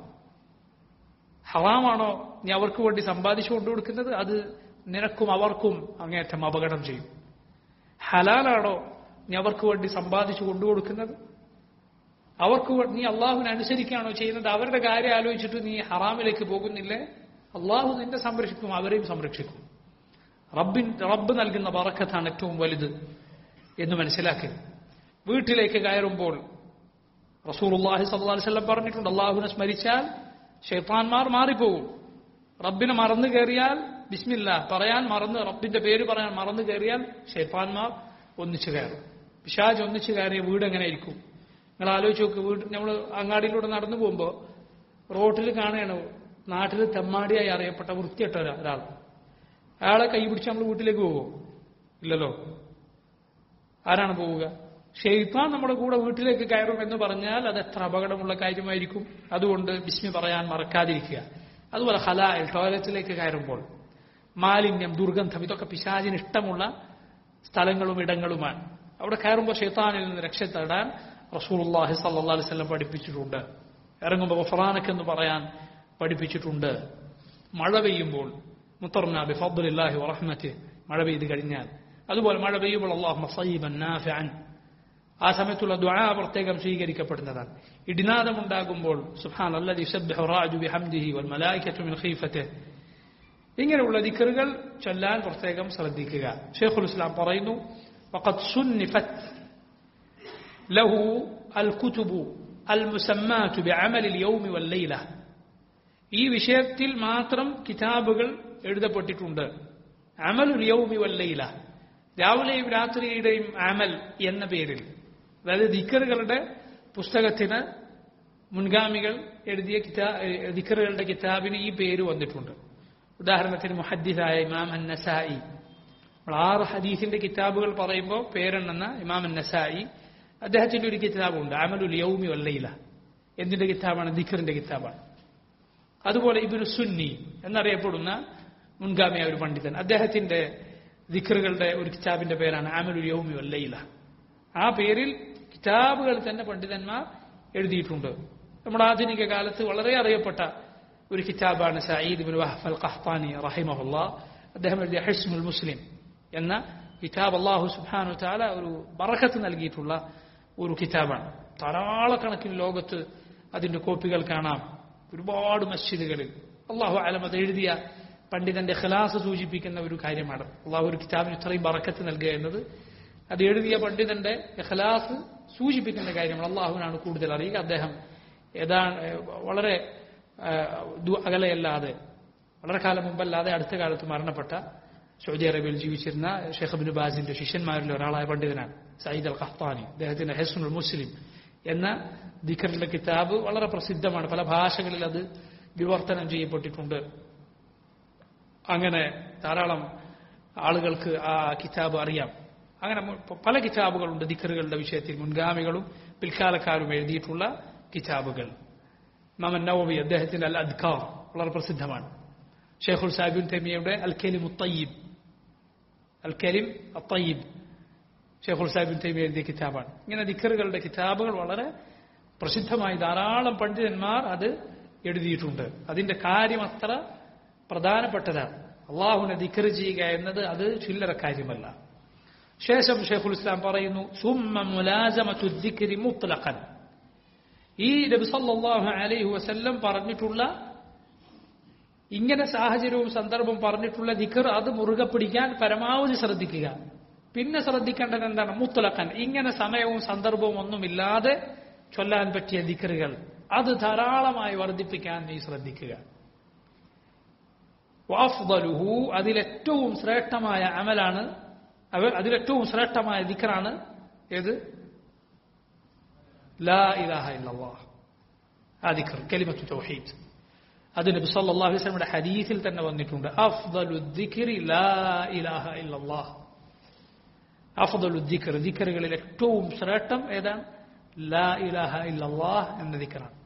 ഹറാമാണോ നീ അവർക്ക് വേണ്ടി സമ്പാദിച്ചു കൊണ്ടു കൊടുക്കുന്നത് അത് നിനക്കും അവർക്കും അങ്ങേറ്റം അപകടം ചെയ്യും ഹലാലാണോ നീ അവർക്ക് വേണ്ടി സമ്പാദിച്ചു കൊണ്ടു കൊടുക്കുന്നത് അവർക്ക് വേ- നീ അള്ളാഹുവിനെ അനുസരിക്കുകയാണോ ചെയ്യുന്നത് അവരുടെ കാര്യം ആലോചിച്ചിട്ട് നീ ഹറാമിലേക്ക് പോകുന്നില്ലേ അള്ളാഹു നിന്നെ സംരക്ഷിക്കും അവരെയും സംരക്ഷിക്കും റബ്ബിൻ റബ്ബ് നൽകുന്ന ബറക്കത്താണ് ഏറ്റവും വലുത് എന്ന് മനസ്സിലാക്കി വീട്ടിലേക്ക് കയറുമ്പോൾ റസൂലുള്ളാഹി സ്വല്ലല്ലാഹു അലൈഹി വസല്ലം പറഞ്ഞിട്ടുണ്ട് അള്ളാഹുവിനെ സ്മരിച്ചാൽ ഷെയ്ത്താൻമാർ മാറിപ്പോകും റബ്ബിനെ മറന്നു കയറിയാൽ ബിസ്മില്ല പറയാൻ മറന്ന് റബ്ബിന്റെ പേര് പറയാൻ മറന്നു കയറിയാൽ ഷെയ്ത്താൻമാർ ഒന്നിച്ചു കയറും പിശാജ് ഒന്നിച്ചു കയറിയ വീട് എങ്ങനെ ഇരിക്കും നിങ്ങൾ ആലോചിച്ച് നോക്ക് വീട് നമ്മൾ അങ്ങാടിയിലൂടെ നടന്നു പോകുമ്പോൾ റോട്ടിൽ കാണുകയാണ് നാട്ടിൽ തെമ്മാടിയായി അറിയപ്പെട്ട വൃത്തിയിട്ട ഒരാ- ഒരാൾ അയാളെ കൈ പിടിച്ച് നമ്മൾ വീട്ടിലേക്ക് പോകുമോ ഇല്ലല്ലോ ആരാണ് പോവുക ഷെയ്ത്താൻ നമ്മുടെ കൂടെ വീട്ടിലേക്ക് കയറും എന്ന് പറഞ്ഞാൽ അത് എത്ര അപകടമുള്ള കാര്യമായിരിക്കും അതുകൊണ്ട് ബിസ്മി പറയാൻ മറക്കാതിരിക്കുക അതുപോലെ ഹലാൽ ടോയ്ലറ്റിലേക്ക് കയറുമ്പോൾ മാലിന്യം ദുർഗന്ധം ഇതൊക്കെ പിശാചിന് ഇഷ്ടമുള്ള സ്ഥലങ്ങളും ഇടങ്ങളുമാണ് അവിടെ കയറുമ്പോൾ ഷെയ്ത്താനിൽ നിന്ന് രക്ഷ തേടാൻ റസൂലുള്ളാഹി സല്ലല്ലാഹു അലൈഹി വസല്ലം പഠിപ്പിച്ചിട്ടുണ്ട് ഇറങ്ങുമ്പോൾ ഗഫറാനക്ക് എന്ന് പറയാൻ പഠിപ്പിച്ചിട്ടുണ്ട് മഴ പെയ്യുമ്പോൾ മുത്തർന ബിഫദ്ലില്ലാഹി വറഹ്മത്തി മഴ പെയ്ത് കഴിഞ്ഞാൽ അതുപോലെ മഴ പെയ്യുമ്പോൾ അള്ളാഹു മസീബൻ നാഫിഅൻ ആ സമയത്തുള്ള ദുആ പ്രത്യേകം സ്വീകരിക്കപ്പെടുന്നതാണ് ഇടിനാദമുണ്ടാകുമ്പോൾ സുബ്ഹാൻ അല്ലദി യുസബ്ബിഹു റാജു ബിഹംദിഹി വൽ മലായികത്തു മിൻ ഖീഫത്തിഹി ഇങ്ങനെയുള്ള ദിക്റുകൾ ചൊല്ലാൻ പ്രത്യേകം ശ്രദ്ധിക്കുക ഷെയ്ഖുൽ ഇസ്ലാം പറയുന്നു وقد صنفت له الكتب المسمات بعمل اليوم والليلة ഈ വിഷയത്തിൽ മാത്രം കിതാബുകൾ എഴുതപ്പെട്ടിട്ടുണ്ട് അമലുൽ യൗമി വല്ലയില രാവിലെയും രാത്രിയുടെയും അമൽ എന്ന പേരിൽ അതായത് ദിക്കറുകളുടെ പുസ്തകത്തിന് മുൻഗാമികൾ എഴുതിയ കിതാ ദിക്കറുകളുടെ കിതാബിന് ഈ പേര് വന്നിട്ടുണ്ട് ഉദാഹരണത്തിന് മുഹദ്ദിദായ ഇമാം അൻ നസായി നമ്മൾ ആറ് ഹദീസിന്റെ കിതാബുകൾ പറയുമ്പോൾ പേരെണ്ണുന്ന ഇമാം അൻ നസായി അദ്ദേഹത്തിന്റെ ഒരു കിതാബുണ്ട് അമലുൽ യൗമി വല്ലയില എന്തിന്റെ കിതാബാണ് ദിക്കറിന്റെ കിതാബാണ് അതുപോലെ ഇബിനു സുന്നി എന്നറിയപ്പെടുന്ന മുൻഗാമിയായ ഒരു പണ്ഡിതൻ അദ്ദേഹത്തിന്റെ ദിക്കറുകളുടെ ഒരു കിതാബിന്റെ പേരാണ് അമലുൽ യൗമി വല്ലയില ആ പേരിൽ കിതാബുകൾ തന്നെ പണ്ഡിതന്മാർ എഴുതിയിട്ടുണ്ട് നമ്മുടെ ആധുനിക കാലത്ത് വളരെ അറിയപ്പെട്ട ഒരു കിതാബാണ് Sayyid bin Wahf al Qahtani റഹിമഹുല്ല അദ്ദേഹം എഴുതിയ ഹെസ്മുൽ മുസ്ലിം എന്ന കിതാബ് അള്ളാഹു സുബ്ഹാനു താല ഒരു ബറക്കത്ത് നൽകിയിട്ടുള്ള ഒരു കിതാബാണ് ധാരാളക്കണക്കിന് ലോകത്ത് അതിന്റെ കോപ്പികൾ കാണാം ഒരുപാട് മസ്ജിദുകളിൽ അള്ളാഹു അലം അത് എഴുതിയ പണ്ഡിതന്റെ ഖലാസ് സൂചിപ്പിക്കുന്ന ഒരു കാര്യമാണ് അള്ളാഹു ഒരു കിതാബിന് ഇത്രയും ബറക്കത്ത് നൽകുക എന്നത് അത് എഴുതിയ പണ്ഡിതന്റെ ഖലാസ് സൂചിപ്പിക്കുന്ന കാര്യമാണ് അള്ളാഹുവിനാണ് കൂടുതൽ അറിയുക അദ്ദേഹം ഏതാണ് വളരെ ആ, ദു- അകലെയല്ലാതെ വളരെ കാലം മുമ്പല്ലാതെ അടുത്ത കാലത്ത് മരണപ്പെട്ട സൗദി അറേബ്യയിൽ ജീവിച്ചിരുന്ന ഷെയ്ഖ് ബിൻ ബാസിന്റെ ശിഷ്യന്മാരിൽ ഒരാളായ പണ്ഡിതനാണ് സയ്യിദ് അൽ ഖഹ്താനി അദ്ദേഹത്തിന്റെ ഹെസ്നുൽ മുസ്ലിം എന്ന ദിഖറിന്റെ കിതാബ് വളരെ പ്രസിദ്ധമാണ് പല ഭാഷകളിൽ അത് വിവർത്തനം ചെയ്യപ്പെട്ടിട്ടുണ്ട് അങ്ങനെ ധാരാളം ആളുകൾക്ക് ആ കിതാബ് അറിയാം അങ്ങനെ മു- പ- പല കിതാബുകളുണ്ട് ദിക്കറുകളുടെ വിഷയത്തിൽ മുൻഗാമികളും പിൽക്കാലക്കാരും എഴുതിയിട്ടുള്ള കിതാബുകൾ മാമൻ നവവി അദ്ദേഹത്തിന്റെ അൽ അദ്കാർ വളരെ പ്രസിദ്ധമാണ് ഷെയ്ഖുൽ സാബിൻ തെമിയയുടെ അൽ കലിം ഉത്തയ്യിബ് അൽ കലിം അത്തയ്യിബ് ഷെയ്ഖുൽ സാബിൻ തെമിയ എഴുതിയ കിതാബാണ് ഇങ്ങനെ ദിക്കറുകളുടെ കിതാബുകൾ വളരെ പ്രസിദ്ധമായി ധാരാളം പണ്ഡിതന്മാർ അത് എഴുതിയിട്ടുണ്ട് അതിന്റെ കാര്യം അത്ര പ്രധാനപ്പെട്ടതാണ് അള്ളാഹുവിനെ ദിക്കറ് ചെയ്യുക എന്നത് അത് ചില്ലറ കാര്യമല്ല ശേഷം ഷെയ്ഖുൽ ഇസ്ലാം പറയുന്നു സുമ്മ മുലാസമത്തു ദിക്രി മുത്ലഖൻ ഈ നബി സല്ലല്ലാഹു അലൈഹി വസല്ലം പറഞ്ഞിട്ടുള്ള ഇങ്ങനെ സാഹചര്യവും സന്ദർഭവും പറഞ്ഞിട്ടുള്ള ദിക്കർ അത് മുറുകെ പിടിക്കാൻ പരമാവധി ശ്രദ്ധിക്കുക പിന്നെ ശ്രദ്ധിക്കേണ്ടത് എന്താണ് മുത്തലക്കൻ ഇങ്ങനെ സമയവും സന്ദർഭവും ഒന്നുമില്ലാതെ ചൊല്ലാൻ പറ്റിയ ദിക്കറുകൾ അത് ധാരാളമായി വർദ്ധിപ്പിക്കാൻ നീ ശ്രദ്ധിക്കുക വാഫ്ദലുഹു അതിലേറ്റവും ശ്രേഷ്ഠമായ അമലാണ് അവ അതിലേറ്റവും ശ്രേഷ്ഠമായ ദിക്കറാണ് ഏത് ലാ ഇലാഹ ഇല്ലല്ലാഹ് ആ ദിക്കർ കലിമത്തു തൗഹീദ് അത് നബി സല്ലല്ലാഹു അലൈഹി വസല്ലമയുടെ ഹദീസിൽ തന്നെ വന്നിട്ടുണ്ട് അഫ്ദലു ദിക്രി ലാ ഇലാഹ ഇല്ലല്ലാഹ് അഫ്ദലു ദിക്ർ ദിക്റുകളിൽ ഏറ്റവും ശ്രേഷ്ഠം ഏതാണ് ലാ ഇലാഹ ഇല്ലല്ലാഹ് എന്ന ദിക്റാണ്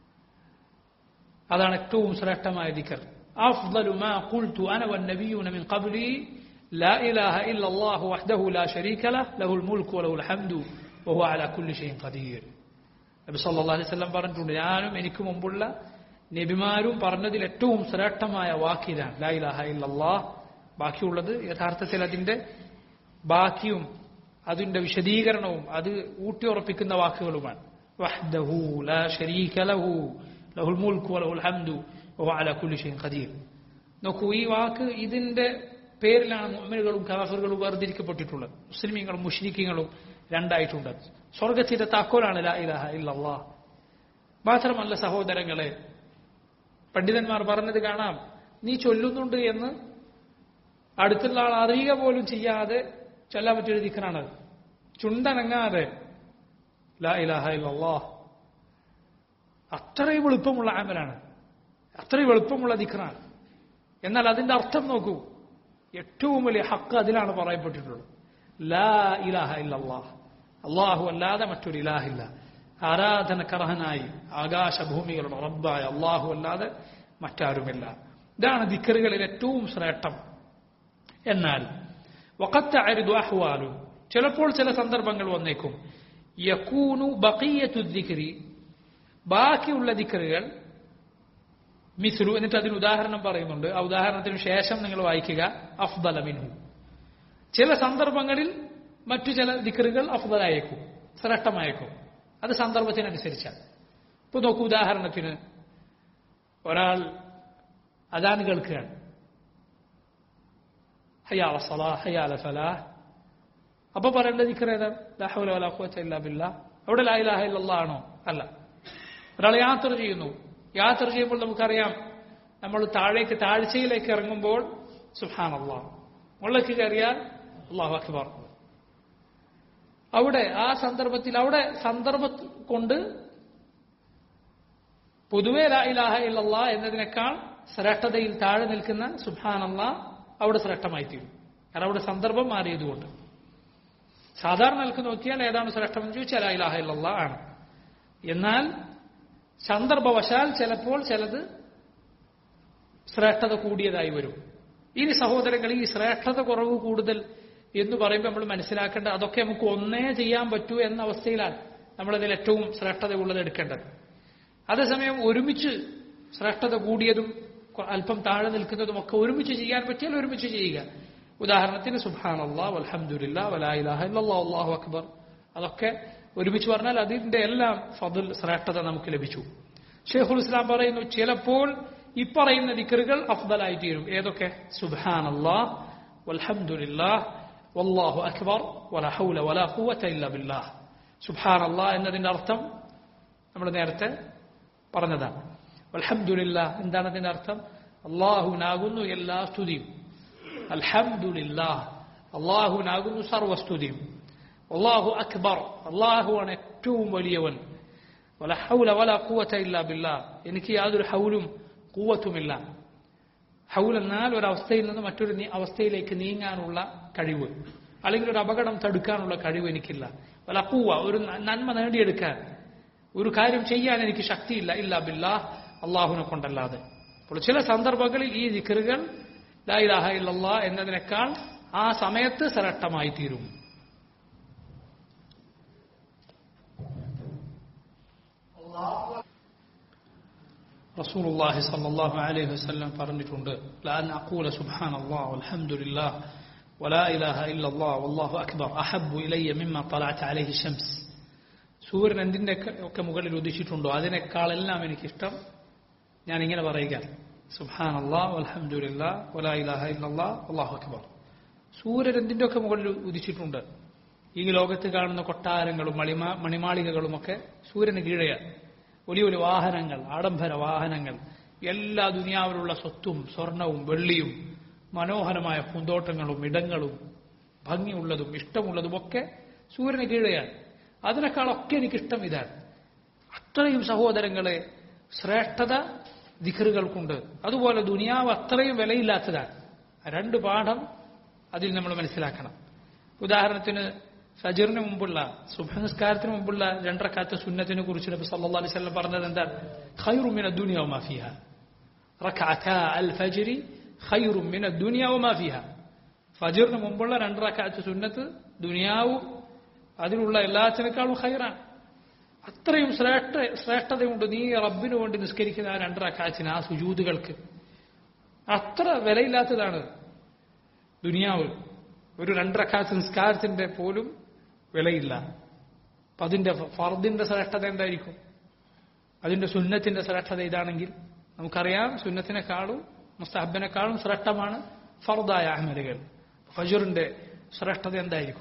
അതാണ് ഏറ്റവും ശ്രേഷ്ഠമായ ദിക്ർ അഫ്ദലു മാ ഖുൽതു അന വന്നബിയ്യൂന മിൻ ഖബ്ലി لا إله إلا الله وحده لا شريك له له الملك وله الحمد وهو على كل شيء قدير നബി സല്ലല്ലാഹു അലൈഹി വസല്ലം പറഞ്ഞിട്ടുണ്ട് ഞാനും എനിക്ക് മുമ്പുള്ള നബിമാരും പറഞ്ഞതിൽ ഏറ്റവും ശ്രേഷ്ഠമായ വാക്കിലാണ് ലാ ഇലാഹ ഇല്ലല്ലാഹ് ബാക്കിയുള്ളത് യഥാർത്ഥത്തിൽ അതിന്റെ ബാക്കിയും അതിന്റെ വിശദീകരണവും അത് ഊട്ടിയുറപ്പിക്കുന്ന വാക്കുകളുമാണ് വഹ്ദഹു ലാ ശരീക ലഹു ലഹുൽ മുൽക്കു വലഹുൽ ഹംദു വഹുവ അലാ കുല്ലി ഷൈഇൻ ഖദീർ നോക്കൂ ഈ വാക്ക് ഇതിന്റെ പേരിലാണ് മുഅ്മിനുകളും കാഫിറുകളും വേർതിരിക്കപ്പെട്ടിട്ടുള്ളത് മുസ്ലിമീങ്ങളും മുഷ്രിക്കീങ്ങളും രണ്ടായിട്ടുണ്ട് സ്വർഗത്തിന്റെ താക്കോലാണ് ലാ ഇലാഹ ഇല്ലല്ലാഹ് മാത്രമല്ല സഹോദരങ്ങളെ പണ്ഡിതന്മാർ പറഞ്ഞത് കാണാം നീ ചൊല്ലുന്നുണ്ട് എന്ന് അടുത്തുള്ള ആൾ അറിയുക പോലും ചെയ്യാതെ ചൊല്ലാൻ പറ്റിയൊരു ദിക്കറാണത് ചുണ്ടനങ്ങാതെ ലാ ഇലാഹ ഇല്ലല്ലാഹ് അത്രയും എളുപ്പമുള്ള ആമലാണ് അത്രയും എളുപ്പമുള്ള ദിക്കറാണ് എന്നാൽ അതിന്റെ അർത്ഥം നോക്കൂ ഏറ്റവും വലിയ ഹക്ക് അതിലാണ് പറയപ്പെട്ടിട്ടുള്ളത് ലാ ഇലാഹ ഇല്ലല്ലാഹ് അള്ളാഹു അല്ലാതെ മറ്റൊരു ഇലാഹില്ല ആരാധനക്കർഹനായി ആകാശഭൂമികളുടെ റബ്ബായ അള്ളാഹു അല്ലാതെ മറ്റാരുമില്ല ഇതാണ് ദിക്കറുകളിൽ ഏറ്റവും ശ്രേഷ്ഠം എന്നാൽ വക്കത്ത് അരുതു അഹ്വാലും ചിലപ്പോൾ ചില സന്ദർഭങ്ങൾ വന്നേക്കും യക്കൂനു ബക്കീയത്തു ദിക്കറി ബാക്കിയുള്ള ദിക്കറുകൾ മിസ്രു എന്നിട്ട് അതിന് ഉദാഹരണം പറയുന്നുണ്ട് ആ ഉദാഹരണത്തിന് ശേഷം നിങ്ങൾ വായിക്കുക അഫ്ദല മിൻഹു ചില സന്ദർഭങ്ങളിൽ മറ്റു ചില ദിക്കറുകൾ അഫ്ദലായേക്കും ശ്രേഷ്ഠമായേക്കും അത് സന്ദർഭത്തിനനുസരിച്ചാണ് ഇപ്പൊ നോക്കൂ ഉദാഹരണത്തിന് ഒരാൾ അതാണ് കേൾക്കുകയാണ് ഹയാല സലാ ഹയാല ഫലാ അപ്പൊ പറയേണ്ട ദിക്കർ ഏതാ ലാഹുല വലാ ഖുവത ഇല്ലാ ബില്ലാ അവിടെ ലാ ഇലാഹ ഇല്ലല്ലാഹ് ആണോ അല്ല ഒരാൾ യാത്ര ചെയ്യുന്നു യാത്ര ചെയ്യുമ്പോൾ നമുക്കറിയാം നമ്മൾ താഴേക്ക് താഴ്ചയിലേക്ക് ഇറങ്ങുമ്പോൾ സുഹാൻ അള്ളാഹ് മുകളിലേക്ക് കയറിയാൽ അള്ളാഹു അക്ബർ അവിടെ ആ സന്ദർഭത്തിൽ അവിടെ സന്ദർഭ കൊണ്ട് പൊതുവെ ലാ ഇലാഹ ഇല്ലല്ലാ എന്നതിനേക്കാൾ ശ്രേഷ്ഠതയിൽ താഴെ നിൽക്കുന്ന സുഹാൻ അള്ളാഹ് അവിടെ ശ്രേഷ്ഠമായി തീരും കാരണം അവിടെ സന്ദർഭം മാറിയതുകൊണ്ട് സാധാരണ നിൽക്ക് നോക്കിയാൽ ഏതാണ് ശ്രേഷ്ഠമെന്ന് ചോദിച്ചാൽ ലാ ഇലാഹ ഇല്ലല്ലാ ആണ് എന്നാൽ സന്ദർഭവശാൽ ചിലപ്പോൾ ചിലത് ശ്രേഷ്ഠത കൂടിയതായി വരും ഇനി സഹോദരങ്ങൾ ഈ ശ്രേഷ്ഠത കുറവ് കൂടുതൽ എന്ന് പറയുമ്പോൾ നമ്മൾ മനസ്സിലാക്കേണ്ടത് അതൊക്കെ നമുക്ക് ഒന്നേ ചെയ്യാൻ പറ്റൂ എന്ന അവസ്ഥയിലാണ് നമ്മളതിൽ ഏറ്റവും ശ്രേഷ്ഠത ഉള്ളത് എടുക്കേണ്ടത് അതേസമയം ഒരുമിച്ച് ശ്രേഷ്ഠത കൂടിയതും അല്പം താഴെ നിൽക്കുന്നതും ഒക്കെ ഒരുമിച്ച് ചെയ്യാൻ പറ്റിയാൽ ഒരുമിച്ച് ചെയ്യുക ഉദാഹരണത്തിന് സുബാൻ അള്ളാഹ് അലഹമുല്ല വലായിലാഹ അള്ളാഹു അക്ബർ അതൊക്കെ ഒരുമിച്ച് പറഞ്ഞാൽ അതിന്റെ എല്ലാം ഫതുൽ ശ്രേഷ്ഠത നമുക്ക് ലഭിച്ചു ഷെയ്ഖുൽ ഇസ്ലാം പറയുന്നു ചിലപ്പോൾ ഇപ്പറയുന്ന ദിക്കറുകൾ അഫ്ദലായി തീരും ഏതൊക്കെ സുബാൻ അള്ളാഹ് വൽഹംദുലില്ലാഹ് വല്ലാഹു അക്ബർ വല ഹൗല വല ഖുവത ഇല്ല ബില്ലാഹ് സുബ്ഹാൻ അള്ളാഹ് എന്നതിന്റെ അർത്ഥം നമ്മൾ നേരത്തെ പറഞ്ഞതാണ് അൽഹംദുലില്ലാ എന്താണ് അതിന്റെ അർത്ഥം അള്ളാഹുവിനാകുന്നു എല്ലാ സ്തുതിയും അൽഹംദുലില്ലാ അള്ളാഹുവിനാകുന്നു സർവസ്തുതിയും അള്ളാഹു അക്ബർ അള്ളാഹുവാണ് ഏറ്റവും വലിയവൻ വല ഹൗല വല ഖുവത ഇല്ല ബില്ലാ എനിക്ക് യാതൊരു ഹൗലും കൂവത്തുമില്ല ഹൗൽ എന്നാൽ ഒരു അവസ്ഥയിൽ നിന്ന് മറ്റൊരു അവസ്ഥയിലേക്ക് നീങ്ങാനുള്ള കഴിവ് അല്ലെങ്കിൽ ഒരു അപകടം തടുക്കാനുള്ള കഴിവ് എനിക്കില്ല വല കൂവ ഒരു നന്മ നേടിയെടുക്കാൻ ഒരു കാര്യം ചെയ്യാൻ എനിക്ക് ശക്തിയില്ല ഇല്ല ബില്ലാ അള്ളാഹുവിനെ കൊണ്ടല്ലാതെ അപ്പോൾ ചില സന്ദർഭങ്ങളിൽ ഈ ദിക്കറുകൾ ലായിലാഹ ഇല്ലല്ലാ എന്നതിനേക്കാൾ ആ സമയത്ത് ശ്രേഷ്ഠമായി തീരും റസൂലുള്ളാഹി സ്വല്ലല്ലാഹു അലൈഹി വസല്ലം പറഞ്ഞിട്ടുണ്ട് ലാൻ അഖൂല സുബ്ഹാനല്ലാഹ് വൽഹംദുലില്ലാഹ് ولا إله إلا الله والله أكبر أحب إلي مما طلعت عليه الشمس സൂര്യൻ എന്തിൻ്റെ ഒക്കെ മുകളിൽ ഉദിച്ചിട്ടുണ്ടോ അതിനേക്കാളെല്ലാം എനിക്കിഷ്ടം ഞാൻ ഇങ്ങനെ പറയുക സുഹാൻ അള്ളാഹ് അലഹമുല്ല വലാ ഇലാഹ ഇല്ലല്ലാ അള്ളാഹു അക്ബർ സൂര്യൻ എന്തിൻ്റെ ഒക്കെ മുകളിൽ ഉദിച്ചിട്ടുണ്ട് ഈ ലോകത്ത് കാണുന്ന കൊട്ടാരങ്ങളും മണിമാ മണിമാളികകളുമൊക്കെ സൂര്യന് കീഴെയാണ് വലിയ വലിയ വാഹനങ്ങൾ ആഡംബര വാഹനങ്ങൾ എല്ലാ ദുനിയാവിലുള്ള സ്വത്തും സ്വർണവും വെള്ളിയും മനോഹരമായ പൂന്തോട്ടങ്ങളും ഇടങ്ങളും ഭംഗിയുള്ളതും ഇഷ്ടമുള്ളതും ഒക്കെ സൂര്യന് കീഴെയാണ് അതിനേക്കാളൊക്കെ എനിക്കിഷ്ടം ഇതാണ് അത്രയും സഹോദരങ്ങളെ ശ്രേഷ്ഠത ദിഖറുകൾക്കുണ്ട് അതുപോലെ ദുനിയാവ് അത്രയും വിലയില്ലാത്തതാണ് രണ്ട് പാഠം അതിൽ നമ്മൾ മനസ്സിലാക്കണം ഉദാഹരണത്തിന് ഫജറിന് മുമ്പുള്ള സുഭനസ്കാരത്തിന് മുമ്പുള്ള രണ്ടരക്കാത്ത സുന്നത്തിനെ കുറിച്ച് നബി സല്ലല്ലാഹു അലൈഹി വസല്ലം പറഞ്ഞത് എന്താണ് ഖൈറു മിന ദുനിയ വമാ ഫിഹ റക്അത അൽ ഫജ്രി ഖൈറു മിന ദുനിയ വമാ ഫിഹ ഫജറിന് മുമ്പുള്ള രണ്ടരക്കാത്ത സുന്നത്ത് ദുനിയാവും അതിലുള്ള എല്ലാത്തിനേക്കാളും ഖൈറാണ് അത്രയും ശ്രേഷ്ഠ ശ്രേഷ്ഠതയുണ്ട് നീ റബ്ബിനു വേണ്ടി നിസ്കരിക്കുന്ന ആ രണ്ടരക്കാച്ചിന് ആ സുജൂതുകൾക്ക് അത്ര വിലയില്ലാത്തതാണ് ദുനിയാവ് ഒരു രണ്ടരക്കാത്ത് നിസ്കാരത്തിന്റെ പോലും വിലയില്ല അപ്പൊ അതിന്റെ ഫർദിന്റെ ശ്രേഷ്ഠത എന്തായിരിക്കും അതിന്റെ സുന്നത്തിന്റെ ശ്രേഷ്ഠത ഇതാണെങ്കിൽ നമുക്കറിയാം സുന്നത്തിനേക്കാളും മുസ്തഹബിനേക്കാളും ശ്രേഷ്ഠമാണ് ഫർദായ അഹമ്മലുകൾ ഫജറിന്റെ ശ്രേഷ്ഠത എന്തായിരിക്കും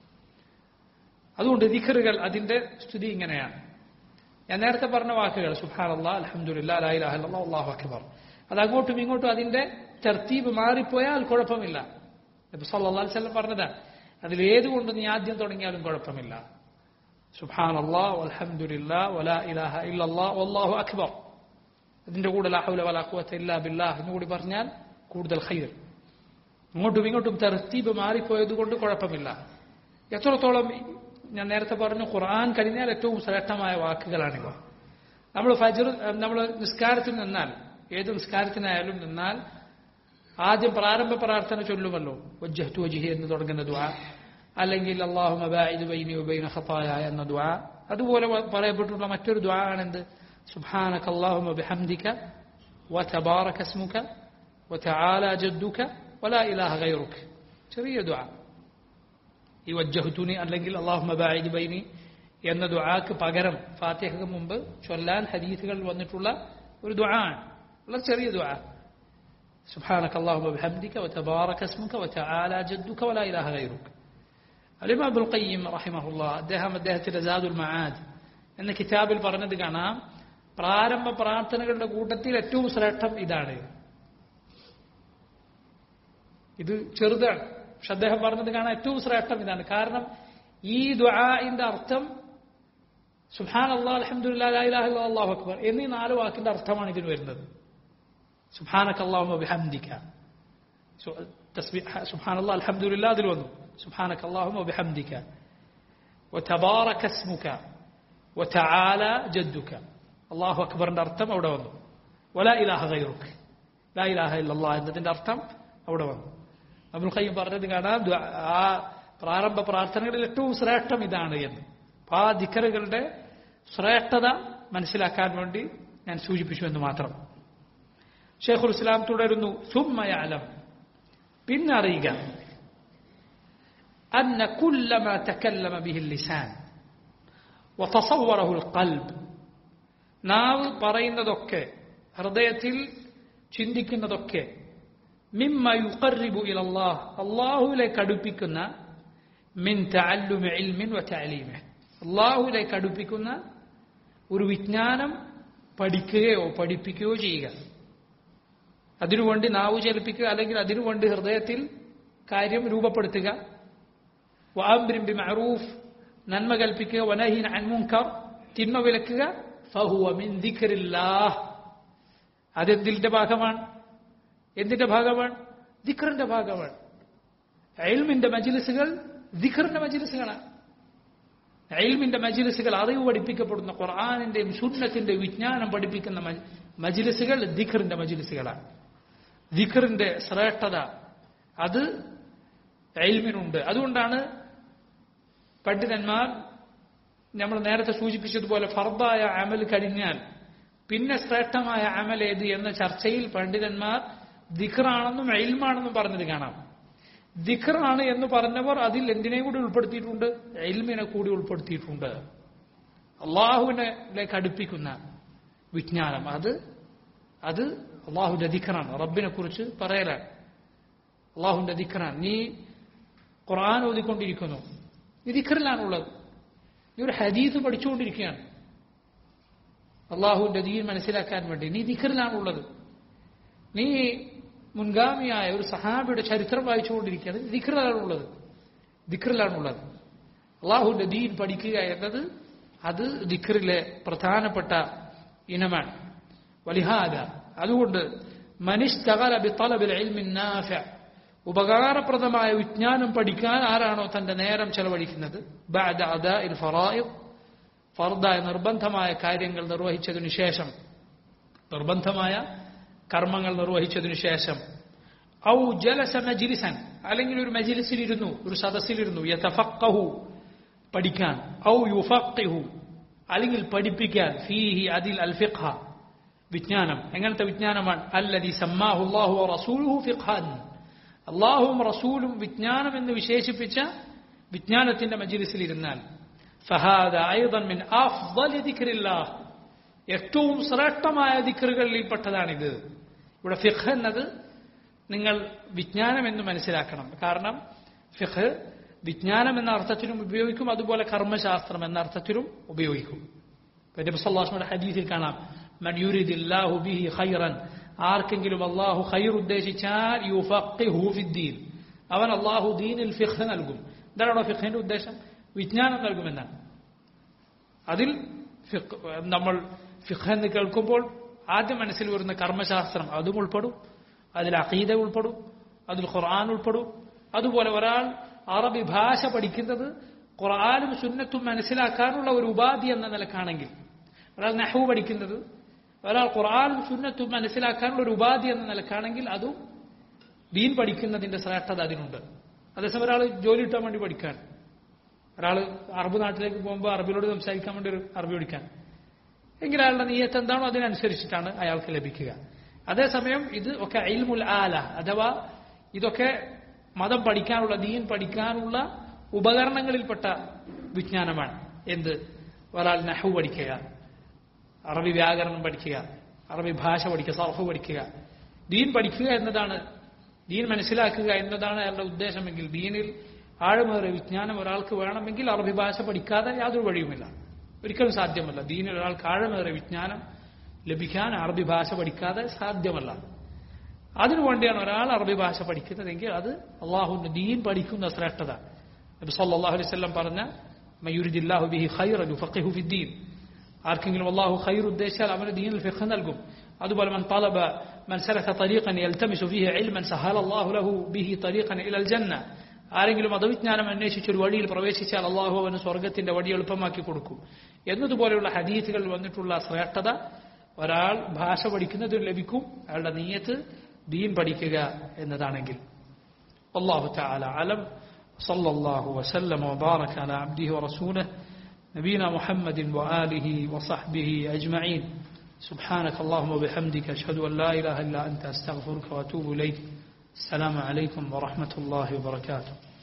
അതുകൊണ്ട് ദിഖറുകൾ അതിന്റെ സ്ഥിതി ഇങ്ങനെയാണ് ഞാൻ നേരത്തെ പറഞ്ഞ വാക്കുകൾ സുഹാൻ അള്ളാ അലഹമുല്ല അലാഹല്ല അള്ളാഹു അക്ബർ അത് അങ്ങോട്ടും ഇങ്ങോട്ടും അതിന്റെ തർത്തീബ് മാറിപ്പോയാൽ കുഴപ്പമില്ല ഇപ്പൊ സല്ലാ വല്ലം പറഞ്ഞതാണ് അതിലേതുകൊണ്ട് നീ ആദ്യം തുടങ്ങിയാലും കുഴപ്പമില്ല സുഹാൻ അള്ളാ അലഹമുല്ല വലാ ഇലാഹ ഇല്ലല്ലാ അള്ളാഹു അക്ബർ അതിന്റെ കൂടെ ലാഹുല വലാഖുവത്ത ഇല്ലാ ബില്ലാഹ് എന്നുകൂടി പറഞ്ഞാൽ കൂടുതൽ ഖൈർ അങ്ങോട്ടും ഇങ്ങോട്ടും തർത്തീബ് മാറിപ്പോയത് കൊണ്ട് കുഴപ്പമില്ല എത്രത്തോളം ഞാൻ നേരത്തെ പറഞ്ഞു ഖുർആൻ കഴിഞ്ഞാൽ ഏറ്റവും ശ്രേഷ്ഠമായ വാക്കുകളാണിവ നമ്മൾ ഫജർ നമ്മൾ നിസ്കാരത്തിൽ നിന്നാൽ ഏത് നിസ്കാരത്തിനായാലും നിന്നാൽ ആദ്യം പ്രാരംഭ പ്രാർത്ഥന ചൊല്ലുമല്ലോ വജ്ജഹ്തു വജിഹി എന്ന് തുടങ്ങുന്ന ദുആ അല്ലെങ്കിൽ അള്ളാഹു മബായിദ് ബൈനി ഉബൈന ഖത്തായ എന്ന ദുആ അതുപോലെ പറയപ്പെട്ടിട്ടുള്ള മറ്റൊരു ദുആ ആണെന്ത് സുബ്ഹാനക അല്ലാഹുമ്മ ബിഹംദിക വതബാറക ഇസ്മുക വതആല ജദ്ദുക വലാ ഇലാഹ ഗൈറുക ചെറിയ ദുആ ഈ വജ്ജഹുത്തുനി അല്ലെങ്കിൽ അള്ളാഹു മബായിദ് ബൈനി എന്ന ദുആക്ക് പകരം ഫാത്തിഹക്ക് മുമ്പ് ചൊല്ലാൻ ഹദീസുകൾ വന്നിട്ടുള്ള ഒരു ദുആ ആണ് വളരെ ചെറിയ ദുആ سبحانك اللهم وبحمدك وتبارك اسمك وتعالى جدك ولا إله غيرك الإمام ابن القيم رحمه الله അദ്ദേഹം അദ്ദേഹത്തിന്റെ ജാദുൽ മആദ് എന്ന കിതാബിൽ പറഞ്ഞത് കാണാം പ്രാരംഭ പ്രാർത്ഥനകളുടെ കൂട്ടത്തിൽ ഏറ്റവും ശ്രേഷ്ഠം ഇതാണ് ഇത് ചെറുതാണ് പക്ഷെ അദ്ദേഹം പറഞ്ഞത് കാണാൻ ഏറ്റവും ശ്രേഷ്ഠം ഇതാണ് കാരണം ഈ ദുആഇന്റെ അർത്ഥം സുഹാൻ അള്ളാഹ് അലഹമുല്ലാ അള്ളാഹു അക്ബർ എന്നീ നാല് വാക്കിന്റെ അർത്ഥമാണ് ഇതിന് വരുന്നത് സുഹാനക്ക് അള്ളാഹു ബിഹംദിക്ക സുഹാൻ അള്ളാഹ് അലഹമുല്ല അതിൽ വന്നു സുഹാനക്ക് അള്ളാഹു ബിഹംദിക്ക وتبارك اسمك وتعالى جدك അള്ളാഹു അക്ബറിന്റെ അർത്ഥം അവിടെ വന്നു വല ഇലാഹ ഗൈറുക്ക് ലാ ഇലാഹ ഇല്ലല്ലാ എന്നതിന്റെ അർത്ഥം അവിടെ വന്നു അബുൽ ഖയ്യം പറഞ്ഞത് കാണാം ആ പ്രാരംഭ പ്രാർത്ഥനകളിൽ ഏറ്റവും ശ്രേഷ്ഠം ഇതാണ് എന്ന് ആ ദിക്കറുകളുടെ ശ്രേഷ്ഠത മനസ്സിലാക്കാൻ വേണ്ടി ഞാൻ സൂചിപ്പിച്ചു എന്ന് മാത്രം ഷെയ്ഖുൽ ഇസ്ലാം തുടരുന്നു സുമ്മയാലം പിന്നറിയുക أن كل ما تكلم به اللسان وتصوره القلب നാവ് പറയുന്നതൊക്കെ ഹൃദയത്തിൽ ചിന്തിക്കുന്നതൊക്കെ മിമ്മ യുഖറിബു ഇലല്ലാഹ് അള്ളാഹുവിലേക്ക് അടുപ്പിക്കുന്ന മിൻ തഅല്ലുമി ഇൽമിൻ വ തഅലീമി അള്ളാഹുവിലേക്ക് അടുപ്പിക്കുന്ന ഒരു വിജ്ഞാനം പഠിക്കുകയോ പഠിപ്പിക്കുകയോ ചെയ്യുക അതിനുവേണ്ടി നാവ് ചലിപ്പിക്കുക അല്ലെങ്കിൽ അതിനുവേണ്ടി ഹൃദയത്തിൽ കാര്യം രൂപപ്പെടുത്തുക വാംബിൻ ബി മഅറൂഫ് നന്മ കൽപ്പിക്കുക വനഹീൻ അൻ മുൻകർ തിന്മ വിലക്കുക ഫഹുവ മിൻ ദിക്റില്ലാഹ് അതെന്തിന്റെ ഭാഗമാണ് എന്തിന്റെ ഭാഗമാണ് ദിഖറിന്റെ ഭാഗമാണ് എൽമിന്റെ മജിലിസുകൾ ദിഖറിന്റെ മജിലിസുകളാണ് എൽമിന്റെ മജിലിസുകൾ അറിവ് പഠിപ്പിക്കപ്പെടുന്ന ഖുർആാനിന്റെയും സുന്നത്തിന്റെയും വിജ്ഞാനം പഠിപ്പിക്കുന്ന മജിലിസുകൾ ദിഖറിന്റെ മജിലിസുകളാണ് ദിഖറിന്റെ ശ്രേഷ്ഠത അത് എൽമിനുണ്ട് അതുകൊണ്ടാണ് പണ്ഡിതന്മാർ നമ്മൾ നേരത്തെ സൂചിപ്പിച്ചതുപോലെ ഫർദായ അമൽ കഴിഞ്ഞാൽ പിന്നെ ശ്രേഷ്ഠമായ അമൽ ഏത് എന്ന ചർച്ചയിൽ പണ്ഡിതന്മാർ ദിഖറാണെന്നും എൽമാണെന്നും പറഞ്ഞത് കാണാം ദിഖറാണ് എന്ന് പറഞ്ഞവർ അതിൽ എന്തിനേയും കൂടി ഉൾപ്പെടുത്തിയിട്ടുണ്ട് എൽമിനെ കൂടി ഉൾപ്പെടുത്തിയിട്ടുണ്ട് അള്ളാഹുവിനെലേക്ക് അടുപ്പിക്കുന്ന വിജ്ഞാനം അത് അത് അള്ളാഹുവിന്റെ ദിഖറാണ് റബ്ബിനെ കുറിച്ച് പറയലാണ് അള്ളാഹുവിന്റെ ദിഖറാണ് നീ ഖുർആൻ ഓതിക്കൊണ്ടിരിക്കുന്നു നീ ദിഖറിലാണുള്ളത് നീ ഒരു ഹദീസ് പഠിച്ചുകൊണ്ടിരിക്കുകയാണ് അള്ളാഹുവിന്റെ ദീൻ മനസ്സിലാക്കാൻ വേണ്ടി നീ ദിഖറിലാണുള്ളത് നീ മുൻഗാമിയായ ഒരു സഹാബിയുടെ ചരിത്രം വായിച്ചുകൊണ്ടിരിക്കുകയാണ് ദിഖറിലാണുള്ളത് ദിഖറിലാണുള്ളത് അള്ളാഹുവിന്റെ ദീൻ പഠിക്കുക എന്നത് അത് ദിഖറിലെ പ്രധാനപ്പെട്ട ഇനമാണ് വലിഹാദ അതുകൊണ്ട് മനിഷ്തകല ബിത്തലബിൽ ഇൽമിൻ നാഫിഅ ഉപകാരപ്രദമായ വിജ്ഞാനം പഠിക്കാൻ ആരാണോ തന്റെ നേരം ചെലവഴിക്കുന്നത് ബഅദ അദാഇൽ ഫറായിദ് ഫർദായ നിർബന്ധമായ കാര്യങ്ങൾ നിർവഹിച്ചതിനു ശേഷം നിർബന്ധമായ കർമ്മങ്ങൾ നിർവഹിച്ചതിനു ശേഷം ഔ ജലസ മജിലിസൻ അല്ലെങ്കിൽ ഒരു മജിലിസിലിരുന്നു ഒരു സദസ്സിലിരുന്നു യതഫഖഹു പഠിക്കാൻ ഔ യുഫഖിഹു അല്ലെങ്കിൽ പഠിപ്പിക്കാൻ ഫീഹി അതിൽ അൽ ഫിഖ്ഹ വിജ്ഞാനം എങ്ങനത്തെ വിജ്ഞാനമാണ് അല്ലദി സമ്മാഹു അല്ലാഹു റസൂലുഹു ഫിഖ്ഹാൻ അള്ളാഹുവും റസൂലും വിജ്ഞാനം എന്ന് വിശേഷിപ്പിച്ച വിജ്ഞാനത്തിന്റെ മജിലിസിൽ ഇരുന്നാൽ ഫഹാദ ഐദൻ മിൻ അഫ്ദലി ദിക്രില്ലാഹ് ഏറ്റവും ശ്രേഷ്ഠമായ ദിക്റുകളിൽപ്പെട്ടതാണിത് ഇവിടെ ഫിഖ് എന്നത് നിങ്ങൾ വിജ്ഞാനം എന്ന് മനസ്സിലാക്കണം കാരണം ഫിഖ് വിജ്ഞാനം എന്ന അർത്ഥത്തിലും ഉപയോഗിക്കും അതുപോലെ കർമ്മശാസ്ത്രം എന്ന അർത്ഥത്തിലും ഉപയോഗിക്കും നബിസ്വല്ലാസ്മയുടെ ഹദീസിൽ കാണാം മൻ യുരിദില്ലാഹു ബിഹി ഖൈറൻ ആർക്കെങ്കിലും അള്ളാഹു ഖൈർ ഉദ്ദേശിച്ചാൽ യുഫഖിഹു ഫിദ്ദീൻ അവൻ അള്ളാഹു ദീനിൽ ഫിഖ് നൽകും എന്താണ് അവിടെ ഫിഖിന്റെ ഉദ്ദേശം വിജ്ഞാനം നൽകുമെന്നാണ് അതിൽ ഫിഖ് നമ്മൾ ഫിഖ് എന്ന് കേൾക്കുമ്പോൾ ആദ്യം മനസ്സിൽ വരുന്ന കർമ്മശാസ്ത്രം അതും ഉൾപ്പെടും അതിൽ അഖീദ ഉൾപ്പെടും അതിൽ ഖുർആൻ ഉൾപ്പെടും അതുപോലെ ഒരാൾ അറബി ഭാഷ പഠിക്കുന്നത് ഖുർആാനും സുന്നത്തും മനസ്സിലാക്കാനുള്ള ഒരു ഉപാധി എന്ന നിലക്കാണെങ്കിൽ ഒരാൾ നെഹു പഠിക്കുന്നത് ഒരാൾ ഖുർആാനും സുന്നത്തും മനസ്സിലാക്കാനുള്ള ഒരു ഉപാധി എന്ന നിലക്കാണെങ്കിൽ അതും ദീൻ പഠിക്കുന്നതിന്റെ ശ്രേഷ്ഠത അതിനുണ്ട് അതേസമയം ഒരാൾ ജോലി കിട്ടാൻ വേണ്ടി പഠിക്കാൻ ഒരാൾ അറബ് നാട്ടിലേക്ക് പോകുമ്പോൾ അറബിലോട് സംസാരിക്കാൻ വേണ്ടി ഒരു അറബി പഠിക്കാൻ എങ്കിൽ അയാളുടെ നീയത്ത് എന്താണോ അതിനനുസരിച്ചിട്ടാണ് അയാൾക്ക് ലഭിക്കുക അതേസമയം ഇത് ഒക്കെ അയിൽമുൽ ആല അഥവാ ഇതൊക്കെ മതം പഠിക്കാനുള്ള ദീൻ പഠിക്കാനുള്ള ഉപകരണങ്ങളിൽപ്പെട്ട വിജ്ഞാനമാണ് എന്ത് ഒരാൾ നഹു പഠിക്കുക അറബി വ്യാകരണം പഠിക്കുക അറബി ഭാഷ പഠിക്കുക സർഫ് പഠിക്കുക ദീൻ പഠിക്കുക എന്നതാണ് ദീൻ മനസ്സിലാക്കുക എന്നതാണ് അയാളുടെ ഉദ്ദേശമെങ്കിൽ ദീനിൽ ആഴമേറിയ വിജ്ഞാനം ഒരാൾക്ക് വേണമെങ്കിൽ അറബി ഭാഷ പഠിക്കാതെ യാതൊരു വഴിയുമില്ല ഒരിക്കലും സാധ്യമല്ല ദീനിൽ ഒരാൾക്ക് ആഴമേറിയ വിജ്ഞാനം ലഭിക്കാൻ അറബി ഭാഷ പഠിക്കാതെ സാധ്യമല്ല അതിനുവേണ്ടിയാണ് ഒരാൾ അറബി ഭാഷ പഠിക്കുന്നതെങ്കിൽ അത് അള്ളാഹുവിന്റെ ദീൻ പഠിക്കുന്ന ശ്രേഷ്ഠത നബി സല്ലല്ലാഹു അലൈഹി വസല്ലം പറഞ്ഞ മയൂരിദില്ലാഹു ബിഹി ഖൈറൻ യുഫഖിഹു ഫിദ്ദീൻ ആർക്കെങ്കിലും അള്ളാഹു ഖൈർ ഉദ്ദേശിച്ചാൽ അവന് ദീനിൽ ഫിഖ് നൽകും അതുപോലെ മൻ طلب من سلك طريقا يلتمس فيه علما سهل الله له به طريقا الى الجنه ആരെങ്കിലും മതവിജ്ഞാനം അന്വേഷിച്ച് ഒരു വഴിയിൽ പ്രവേശിച്ചാൽ അള്ളാഹു അവന് സ്വർഗത്തിന്റെ വഴി എളുപ്പമാക്കി കൊടുക്കും എന്നതുപോലെയുള്ള ഹദീസുകൾ വന്നിട്ടുള്ള ശ്രേഷ്ഠത ഒരാൾ ഭാഷ പഠിക്കുന്നതിന് ലഭിക്കും അയാളുടെ നീയത്ത് ദീൻ പഠിക്കുക എന്നതാണെങ്കിൽ അള്ളാഹു تعالى അലം صلى الله وسلم وبارك على عبده ورسوله نبينا محمد وآله وصحبه أجمعين سبحانك اللهم وبحمدك أشهد أن لا إله إلا أنت أستغفرك وأتوب إليك السلام عليكم ورحمة الله وبركاته